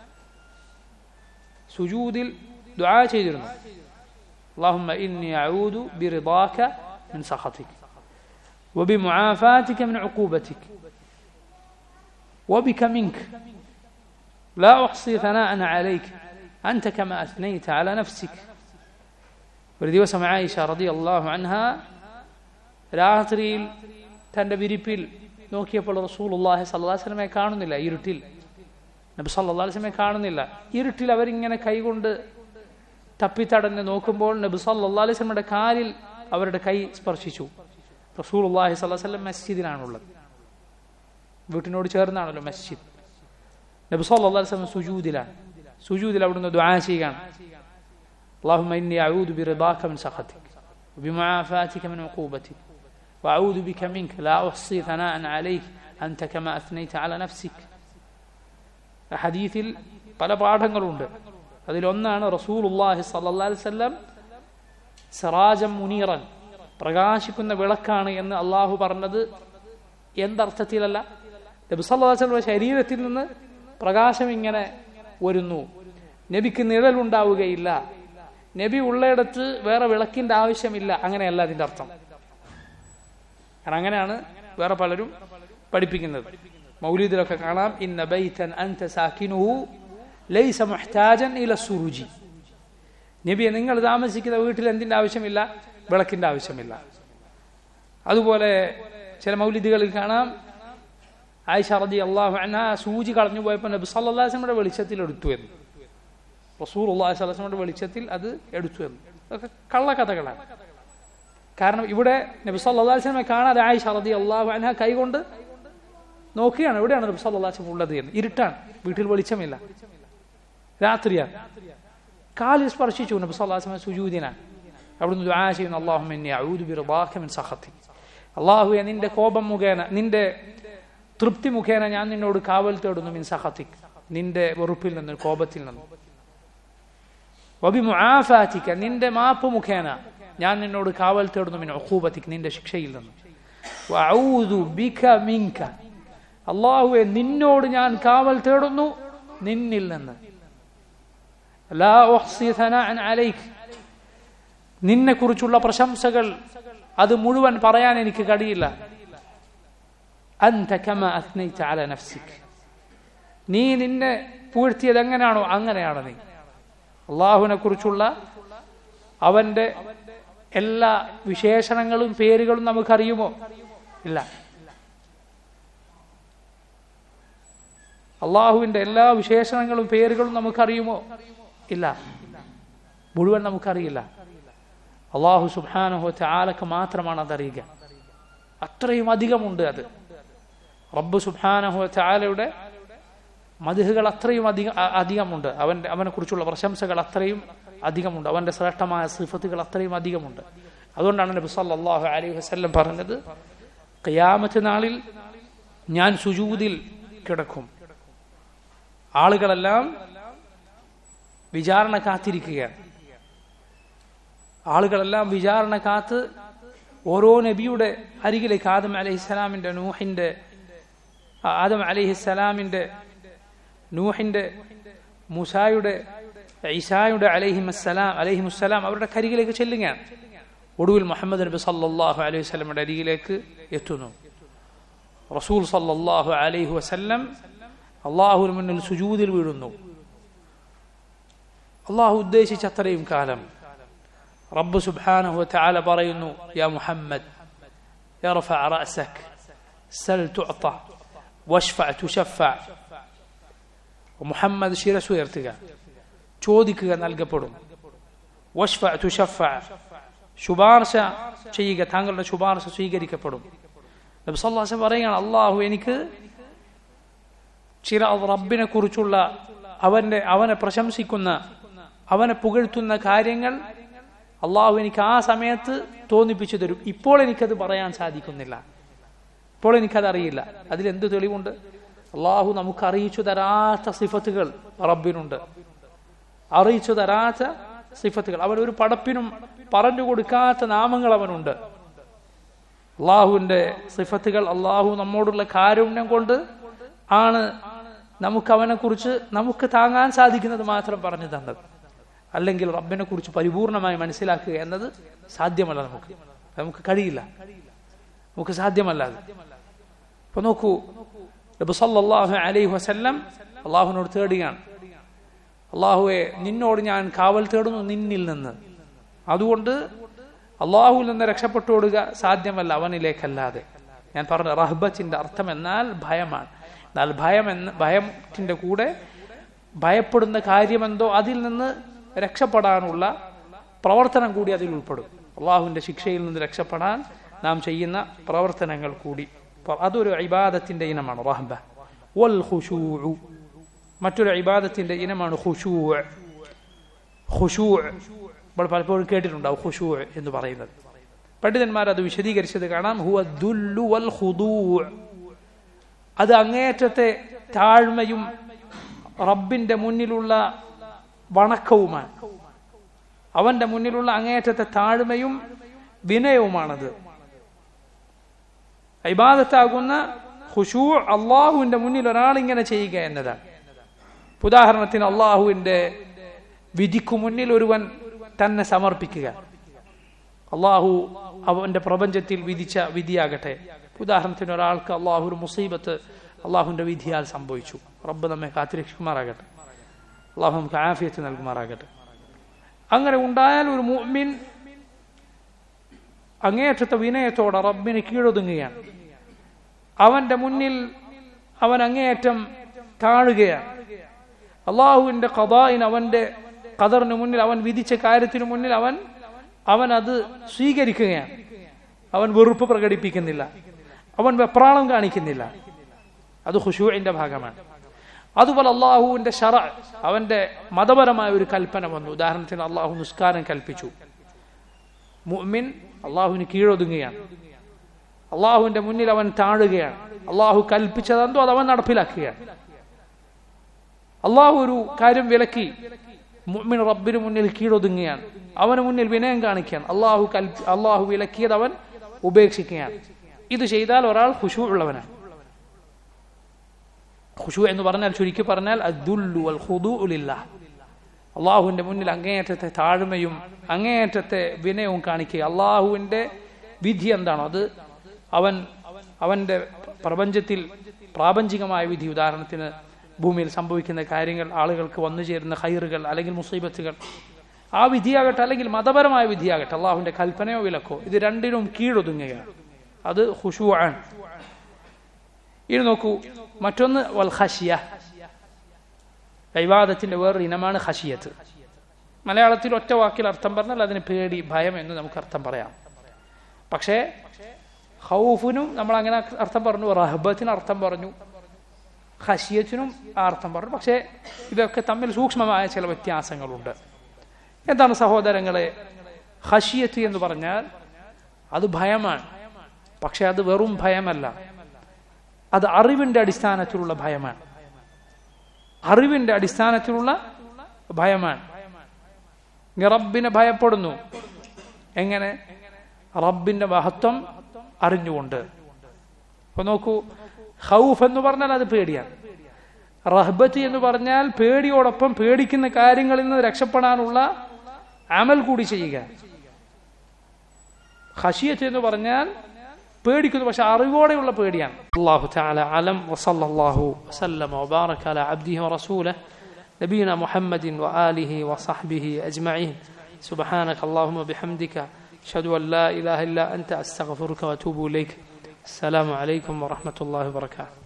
സുജൂദിൽ ദുആ ചെയ്തിരുന്നു اللهم إني أعوذ برضاك من سخطك وبمعافاتك من عقوبتك وبك منك لا أحصي ثناء عليك أنت كما أثنيت على نفسك ഒരു ദിവസം ആയിഷ റതി അള്ളാഹു അൻഹ രാത്രിയിൽ തന്റെ വിരിപ്പിൽ നോക്കിയപ്പോൾ റസൂലുള്ളാഹി സല്ലല്ലാഹു അലൈഹി വസല്ലമയെ കാണുന്നില്ല ഇരുട്ടിൽ നബി സല്ലല്ലാഹു അലൈഹി വസല്ലമയെ കാണുന്നില്ല ഇരുട്ടിൽ അവരിങ്ങനെ കൈകൊണ്ട് തപ്പിത്തടഞ്ഞ് നോക്കുമ്പോൾ നബി സല്ലല്ലാഹു അലൈഹി വസല്ലമയുടെ കാലിൽ അവരുടെ കൈ സ്പർശിച്ചു റസൂലുള്ളാഹി സ്വല്ലല്ലാഹു അലൈഹി വസല്ലം മസ്ജിദിലാണുള്ളത് വീട്ടിനോട് ചേർന്നാണല്ലോ മസ്ജിദ് നബി സല്ലല്ലാഹു അലൈഹി വസല്ലം സുജൂദിലാണ് സുജൂദിൽ അവിടുന്ന് ദുആ ചെയ്യുകയാണ് اللهم إني أعوذ برضاك من سخطك وبمعافاتك من عقوبتك وأعوذ بك منك لا أحصي ثناء عليك أنت كما أثنيت على نفسك ഹദീസിൽ പല പാഠങ്ങളുണ്ട് അതിലൊന്നാണ് റസൂലുള്ളാഹി സല്ലല്ലാഹു അലൈഹി വസല്ലം സിറാജം മുനീറൻ പ്രകാശിക്കുന്ന വിളക്കാണ് എന്ന് അള്ളാഹു പറഞ്ഞത് എന്തർത്ഥത്തിലല്ല നബി സല്ലല്ലാഹു അലൈഹി വസല്ലം ശരീരത്തിൽ നിന്ന് പ്രകാശം ഇങ്ങനെ വരുന്നു നബിക്ക് നിഴലുണ്ടാവുകയില്ല നബി ഉള്ളയിടത്ത് വേറെ വിളക്കിന്റെ ആവശ്യമില്ല അങ്ങനെയല്ല അതിന്റെ അർത്ഥം കാരണം അങ്ങനെയാണ് വേറെ പലരും പഠിപ്പിക്കുന്നത് മൗലീദിലൊക്കെ കാണാം ഇന്ന ബൈതൻ അൻത സാക്കിനുഹു ലൈസ മുഹ്താജൻ ഇല സുറുജി നബിയെ നിങ്ങൾ താമസിക്കുന്ന വീട്ടിൽ എന്തിന്റെ ആവശ്യമില്ല വിളക്കിന്റെ ആവശ്യമില്ല അതുപോലെ ചില മൗലിദികളിൽ കാണാം ആയിഷ റതി അള്ളാഹു അന സൂചി കളഞ്ഞു പോയപ്പോൾ നബി സല്ലാസ്ലമിയുടെ വെളിച്ചത്തിൽ എടുത്തു എന്ന് റസൂൽ അള്ളാഹി സ്വലാസ്ലമിയുടെ വെളിച്ചത്തിൽ അത് എടുത്തു എന്ന് അതൊക്കെ കള്ളക്കഥകളാണ് കാരണം ഇവിടെ നബി സല്ലാസ്ലമെ കാണാതെ ആയിഷ റതി അള്ളാഹു അന കൈകൊണ്ട് നോക്കുകയാണ് എവിടെയാണ് നബി സല്ലാസ്ലം ഉള്ളത് എന്ന് ഇരുട്ടാണ് വീട്ടിൽ വെളിച്ചമില്ല രാത്രിയാണ് കാലിൽ സ്പർശിച്ചു നബി സല്ലാസ്ലമെ സുജൂദിനാണ് അവിടുന്ന് ദുആ ചെയ്യുന്നു അള്ളാഹുമെന്നെ അഊദു ബിർദാക മിൻ സഖത്തി അള്ളാഹുവെ നിന്റെ കോപം മുഖേന നിന്റെ തൃപ്തി മുഖേന ഞാൻ നിന്നോട് കാവൽ തേടുന്നു മിൻ സഹത്തിക് നിന്റെ വെറുപ്പിൽ നിന്ന് കോപത്തിൽ നിന്ന് വബി മുആഫാത്തിക നിന്റെ മാപ്പ് മുഖേന ഞാൻ നിന്നോട് കാവൽ തേടുന്നു മിൻ ഉഖൂബത്തിക് നിന്റെ ശിക്ഷയിൽ നിന്ന് വഅഊദു ബിക മിൻക അള്ളാഹുവെ നിന്നോട് ഞാൻ കാവൽ തേടുന്നു നിന്നിൽ നിന്ന് ലാ ഉഹ്സി സനാഅൻ അലൈക് നിന്നെ കുറിച്ചുള്ള പ്രശംസകൾ അത് മുഴുവൻ പറയാൻ എനിക്ക് കഴിയില്ല അന്ത കമ അത്നൈത അല നഫ്സിക് നീ നിന്നെ പൂഴ്ത്തിയത് എങ്ങനെയാണോ അങ്ങനെയാണ് നീ അള്ളാഹുവിനെ കുറിച്ചുള്ള അവന്റെ എല്ലാ വിശേഷണങ്ങളും പേരുകളും നമുക്കറിയുമോ ഇല്ല അള്ളാഹുവിന്റെ എല്ലാ വിശേഷണങ്ങളും പേരുകളും നമുക്കറിയുമോ ഇല്ല മുഴുവൻ നമുക്കറിയില്ല അള്ളാഹു സുബാനഹു ആലക്ക് മാത്രമാണ് അതറിയുക അത്രയും അധികമുണ്ട് അത് റബ്ബ് സുബാനഹു ചാലയുടെ മധുഹുകൾ അത്രയും അധികം അ- അധികമുണ്ട് അവൻ്റെ അവനെക്കുറിച്ചുള്ള പ്രശംസകൾ അത്രയും അധികമുണ്ട് അവൻ്റെ ശ്രേഷ്ഠമായ സിഫത്തുകൾ അത്രയും അധികമുണ്ട് അതുകൊണ്ടാണ് നബി സല്ലല്ലാഹു അലൈഹി വസല്ലം പറഞ്ഞത് ഖിയാമത്ത് നാളിൽ ഞാൻ സുജൂദിൽ കിടക്കും ആളുകളെല്ലാം വിചാരണ കാത്തിരിക്കുകയാണ് ആളുകളെല്ലാം വിചാരണ കാത്ത് ഓരോ നബിയുടെ അരികിലേക്ക് ആദം അലഹിസ്സലാമിന്റെ നൂഹിന്റെ ആ- ആദം അലിഹിസ്സലാമിന്റെ നൂഹിന്റെ മുസായുടെ ഈസായുടെ അലഹിമസ്സലാം അലഹിമുസ്സലാം അവരുടെ കരികിലേക്ക് ചെല്ലുകയാണ് ഒടുവിൽ മുഹമ്മദ് നബി സല്ലല്ലാഹു അലൈഹി വസല്ലമയുടെ അരികിലേക്ക് എത്തുന്നു റസൂൽ സല്ലല്ലാഹു അലൈഹി വസല്ലം അള്ളാഹുവിന് മുന്നിൽ സുജൂദിൽ വീഴുന്നു അള്ളാഹു ഉദ്ദേശിച്ച അത്രയും കാലം റബ്ബ് സുബ്ഹാനഹു വതആല പറയുന്നു യാ മുഹമ്മദ് ارفع رأسك سل تعطى واشفع تشفع മുഹമ്മദ് ശിരസ് ഉയർത്തുക ചോദിക്കുക നൽകപ്പെടും വഷ്ഫ തുഷഫ ശുപാർശ ചെയ്യുക താങ്കളുടെ ശുപാർശ സ്വീകരിക്കപ്പെടും നബി സല്ലല്ലാഹു അലൈഹി വസല്ലം പറയുകയാണ് അള്ളാഹു എനിക്ക് ചില റബ്ബിനെ കുറിച്ചുള്ള അവന്റെ അവനെ പ്രശംസിക്കുന്ന അവനെ പുകഴ്ത്തുന്ന കാര്യങ്ങൾ അള്ളാഹു എനിക്ക് ആ സമയത്ത് തോന്നിപ്പിച്ചു തരും ഇപ്പോൾ എനിക്കത് പറയാൻ സാധിക്കുന്നില്ല ഇപ്പോൾ എനിക്കത് അറിയില്ല അതിലെന്ത് തെളിവുണ്ട് അള്ളാഹു നമുക്ക് അറിയിച്ചു തരാത്ത സിഫത്തുകൾ റബ്ബിനുണ്ട് അറിയിച്ചു തരാത്ത സിഫത്തുകൾ അവൻ ഒരു പടപ്പിനും പറഞ്ഞു കൊടുക്കാത്ത നാമങ്ങൾ അവനുണ്ട് അള്ളാഹുവിന്റെ സിഫത്തുകൾ അള്ളാഹു നമ്മോടുള്ള കാരുണ്യം കൊണ്ട് ആണ് നമുക്ക് അവനെ കുറിച്ച് നമുക്ക് താങ്ങാൻ സാധിക്കുന്നത് മാത്രം പറഞ്ഞു തന്നത് അല്ലെങ്കിൽ റബ്ബിനെ കുറിച്ച് പരിപൂർണമായി മനസ്സിലാക്കുക എന്നത് സാധ്യമല്ല നമുക്ക് നമുക്ക് കഴിയില്ല നമുക്ക് സാധ്യമല്ല അത് അപ്പൊ നോക്കൂ നബി സല്ലല്ലാഹു അലൈഹി വസല്ലം അള്ളാഹുവിനോട് തേടുകയാണ് അള്ളാഹുവെ നിന്നോട് ഞാൻ കാവൽ തേടുന്നു നിന്നിൽ നിന്ന് അതുകൊണ്ട് അള്ളാഹുവിൽ നിന്ന് രക്ഷപ്പെട്ടോടുക സാധ്യമല്ല അവനിലേക്കല്ലാതെ ഞാൻ പറഞ്ഞ റഹ്ബത്തിന്റെ അർത്ഥം എന്നാൽ ഭയമാണ് എന്നാൽ ഭയം എന്ന ഭയത്തിന്റെ കൂടെ ഭയപ്പെടുന്ന കാര്യമെന്തോ അതിൽ നിന്ന് രക്ഷപ്പെടാനുള്ള പ്രവർത്തനം കൂടി അതിൽ ഉൾപ്പെടും അള്ളാഹുവിന്റെ ശിക്ഷയിൽ നിന്ന് രക്ഷപ്പെടാൻ നാം ചെയ്യുന്ന പ്രവർത്തനങ്ങൾ കൂടി അപ്പൊ അതൊരു ഇബാദത്തിന്റെ ഇനമാണ് റഹ്ബ വൽ ഖുശൂഉ മറ്റൊരു ഇബാദത്തിന്റെ ഇനമാണ് ഖുശൂ ഖുശൂ നമ്മൾ പലപ്പോഴും കേട്ടിട്ടുണ്ടാവും ഖുശൂ എന്ന് പറയുന്നത് പണ്ഡിതന്മാർ അത് വിശദീകരിച്ചത് കാണാം ഹുവ ദുല്ലു വൽ ഖുദൂ അത് അങ്ങേയറ്റത്തെ താഴ്മയും റബ്ബിന്റെ മുന്നിലുള്ള വണക്കവുമാണ് അവന്റെ മുന്നിലുള്ള അങ്ങേയറ്റത്തെ താഴ്മയും വിനയവുമാണത് ഇബാദത്താകുന്ന ഖുശൂ അള്ളാഹുവിന്റെ മുന്നിൽ ഒരാൾ ഇങ്ങനെ ചെയ്യുക എന്നതാണ് ഉദാഹരണത്തിന് അള്ളാഹുവിന്റെ വിധിക്കു മുന്നിൽ ഒരുവൻ തന്നെ സമർപ്പിക്കുക അള്ളാഹു അവന്റെ പ്രപഞ്ചത്തിൽ വിധിച്ച വിധിയാകട്ടെ ഉദാഹരണത്തിന് ഒരാൾക്ക് അള്ളാഹു ഒരു മുസീബത്ത് അള്ളാഹുവിന്റെ വിധിയാൽ സംഭവിച്ചു റബ്ബ് നമ്മെ കാത്തിരക്ഷിക്കുമാറാകട്ടെ അള്ളാഹു നമുക്ക് ആഫിയത്ത് നൽകുമാറാകട്ടെ അങ്ങനെ ഉണ്ടായാൽ ഒരു മുഅ്മിൻ അങ്ങേയറ്റത്തെ വിനയത്തോടെ റബ്ബിന് കീഴൊതുങ്ങുകയാണ് അവന്റെ മുന്നിൽ അവൻ അങ്ങേയറ്റം താഴുകയാണ് അള്ളാഹുവിന്റെ കഥായിന് അവന്റെ ഖദറിന് മുന്നിൽ അവൻ വിധിച്ച കാര്യത്തിനു മുന്നിൽ അവൻ അവൻ അത് സ്വീകരിക്കുകയാണ് അവൻ വെറുപ്പ് പ്രകടിപ്പിക്കുന്നില്ല അവൻ വെപ്രാളം കാണിക്കുന്നില്ല അത് ഖുശൂഇന്റെ ഭാഗമാണ് അതുപോലെ അള്ളാഹുവിന്റെ ഷറ അവന്റെ മതപരമായ ഒരു കൽപ്പന വന്നു ഉദാഹരണത്തിന് അള്ളാഹു നിസ്കാരം കൽപ്പിച്ചു മുഅ്മിൻ അള്ളാഹുവിന് കീഴൊതുങ്ങുകയാണ് അള്ളാഹുവിന്റെ മുന്നിൽ അവൻ താഴുകയാണ് അള്ളാഹു കൽപ്പിച്ചതെന്തോ അത് അവൻ നടപ്പിലാക്കുകയാണ് അള്ളാഹു ഒരു കാര്യം വിലക്കി മുഅ്മിൻ റബ്ബിന് മുന്നിൽ കീഴൊതുങ്ങുകയാണ് അവന് മുന്നിൽ വിനയം കാണിക്കുകയാണ് അള്ളാഹു കൽപ്പി അള്ളാഹു വിലക്കിയത് അവൻ ഉപേക്ഷിക്കുകയാണ് ഇത് ചെയ്താൽ ഒരാൾ ഖുശൂ ഉള്ളവനാണ് ഖുശു എന്ന് പറഞ്ഞാൽ ചുരുക്കി പറഞ്ഞാൽ അദ്ദുല്ലു വൽ ഖുദൂഉ ലില്ലാഹ് അള്ളാഹുവിന്റെ മുന്നിൽ അങ്ങേയറ്റത്തെ താഴ്മയും അങ്ങേയറ്റത്തെ വിനയവും കാണിക്കുക അള്ളാഹുവിന്റെ വിധി എന്താണോ അത് അവൻ അവന്റെ പ്രപഞ്ചത്തിൽ പ്രാപഞ്ചികമായ വിധി ഉദാഹരണത്തിന് ഭൂമിയിൽ സംഭവിക്കുന്ന കാര്യങ്ങൾ ആളുകൾക്ക് വന്നു ചേരുന്ന ഹൈറുകൾ അല്ലെങ്കിൽ മുസീബത്തുകൾ ആ വിധിയാകട്ടെ അല്ലെങ്കിൽ മതപരമായ വിധിയാകട്ടെ അള്ളാഹുവിന്റെ കൽപ്പനയോ വിലക്കോ ഇത് രണ്ടിനും കീഴൊതുങ്ങുകയാണ് അത് ഹുഷു ആണ് ഇനി നോക്കൂ മറ്റൊന്ന് വൽ ഖശിയ വിവാദത്തിന്റെ വേറൊരു ഇനമാണ് ഖശിയത്ത് മലയാളത്തിൽ ഒറ്റ വാക്കിൽ അർത്ഥം പറഞ്ഞാൽ അതിന് പേടി ഭയം എന്ന് നമുക്ക് അർത്ഥം പറയാം പക്ഷേ ഹൗഫിനും നമ്മൾ അങ്ങനെ അർത്ഥം പറഞ്ഞു റഹബത്തിന് അർത്ഥം പറഞ്ഞു ഹഷിയത്തിനും ആ അർത്ഥം പറഞ്ഞു പക്ഷേ ഇതൊക്കെ തമ്മിൽ സൂക്ഷ്മമായ ചില വ്യത്യാസങ്ങളുണ്ട് എന്താണ് സഹോദരങ്ങളെ ഹഷിയത്ത് എന്ന് പറഞ്ഞാൽ അത് ഭയമാണ് പക്ഷെ അത് വെറും ഭയമല്ല അത് അറിവിന്റെ അടിസ്ഥാനത്തിലുള്ള ഭയമാണ് അറിവിന്റെ അടിസ്ഥാനത്തിലുള്ള ഭയമാണ് നീ റബ്ബിനെ ഭയപ്പെടുന്നു എങ്ങനെ റബ്ബിന്റെ മഹത്വം അറിഞ്ഞുകൊണ്ട് അപ്പൊ നോക്കൂ ഹൗഫ് എന്ന് പറഞ്ഞാൽ അത് പേടിയാണ് റഹ്ബത്ത് എന്ന് പറഞ്ഞാൽ പേടിയോടൊപ്പം പേടിക്കുന്ന കാര്യങ്ങളിൽ നിന്ന് രക്ഷപ്പെടാനുള്ള അമൽ കൂടി ചെയ്യുക ഖശിയത്ത് എന്ന് പറഞ്ഞാൽ പേടിക്കുന്നു പക്ഷെ അറിവോടെയുള്ള പേടിയാണ് അള്ളാഹു തആല അലം വസല്ലല്ലാഹു വസല്ലമ വബാറക അല അബ്ദിഹി വറസൂലിഹി നബീന മുഹമ്മദിൻ വആലിഹി വസഹ്ബിഹി അജ്മഈൻ سبحانك اللهم وبحمدك أشهد أن لا إله إلا أنت أستغفرك وأتوب إليك السلام عليكم ورحمة الله وبركاته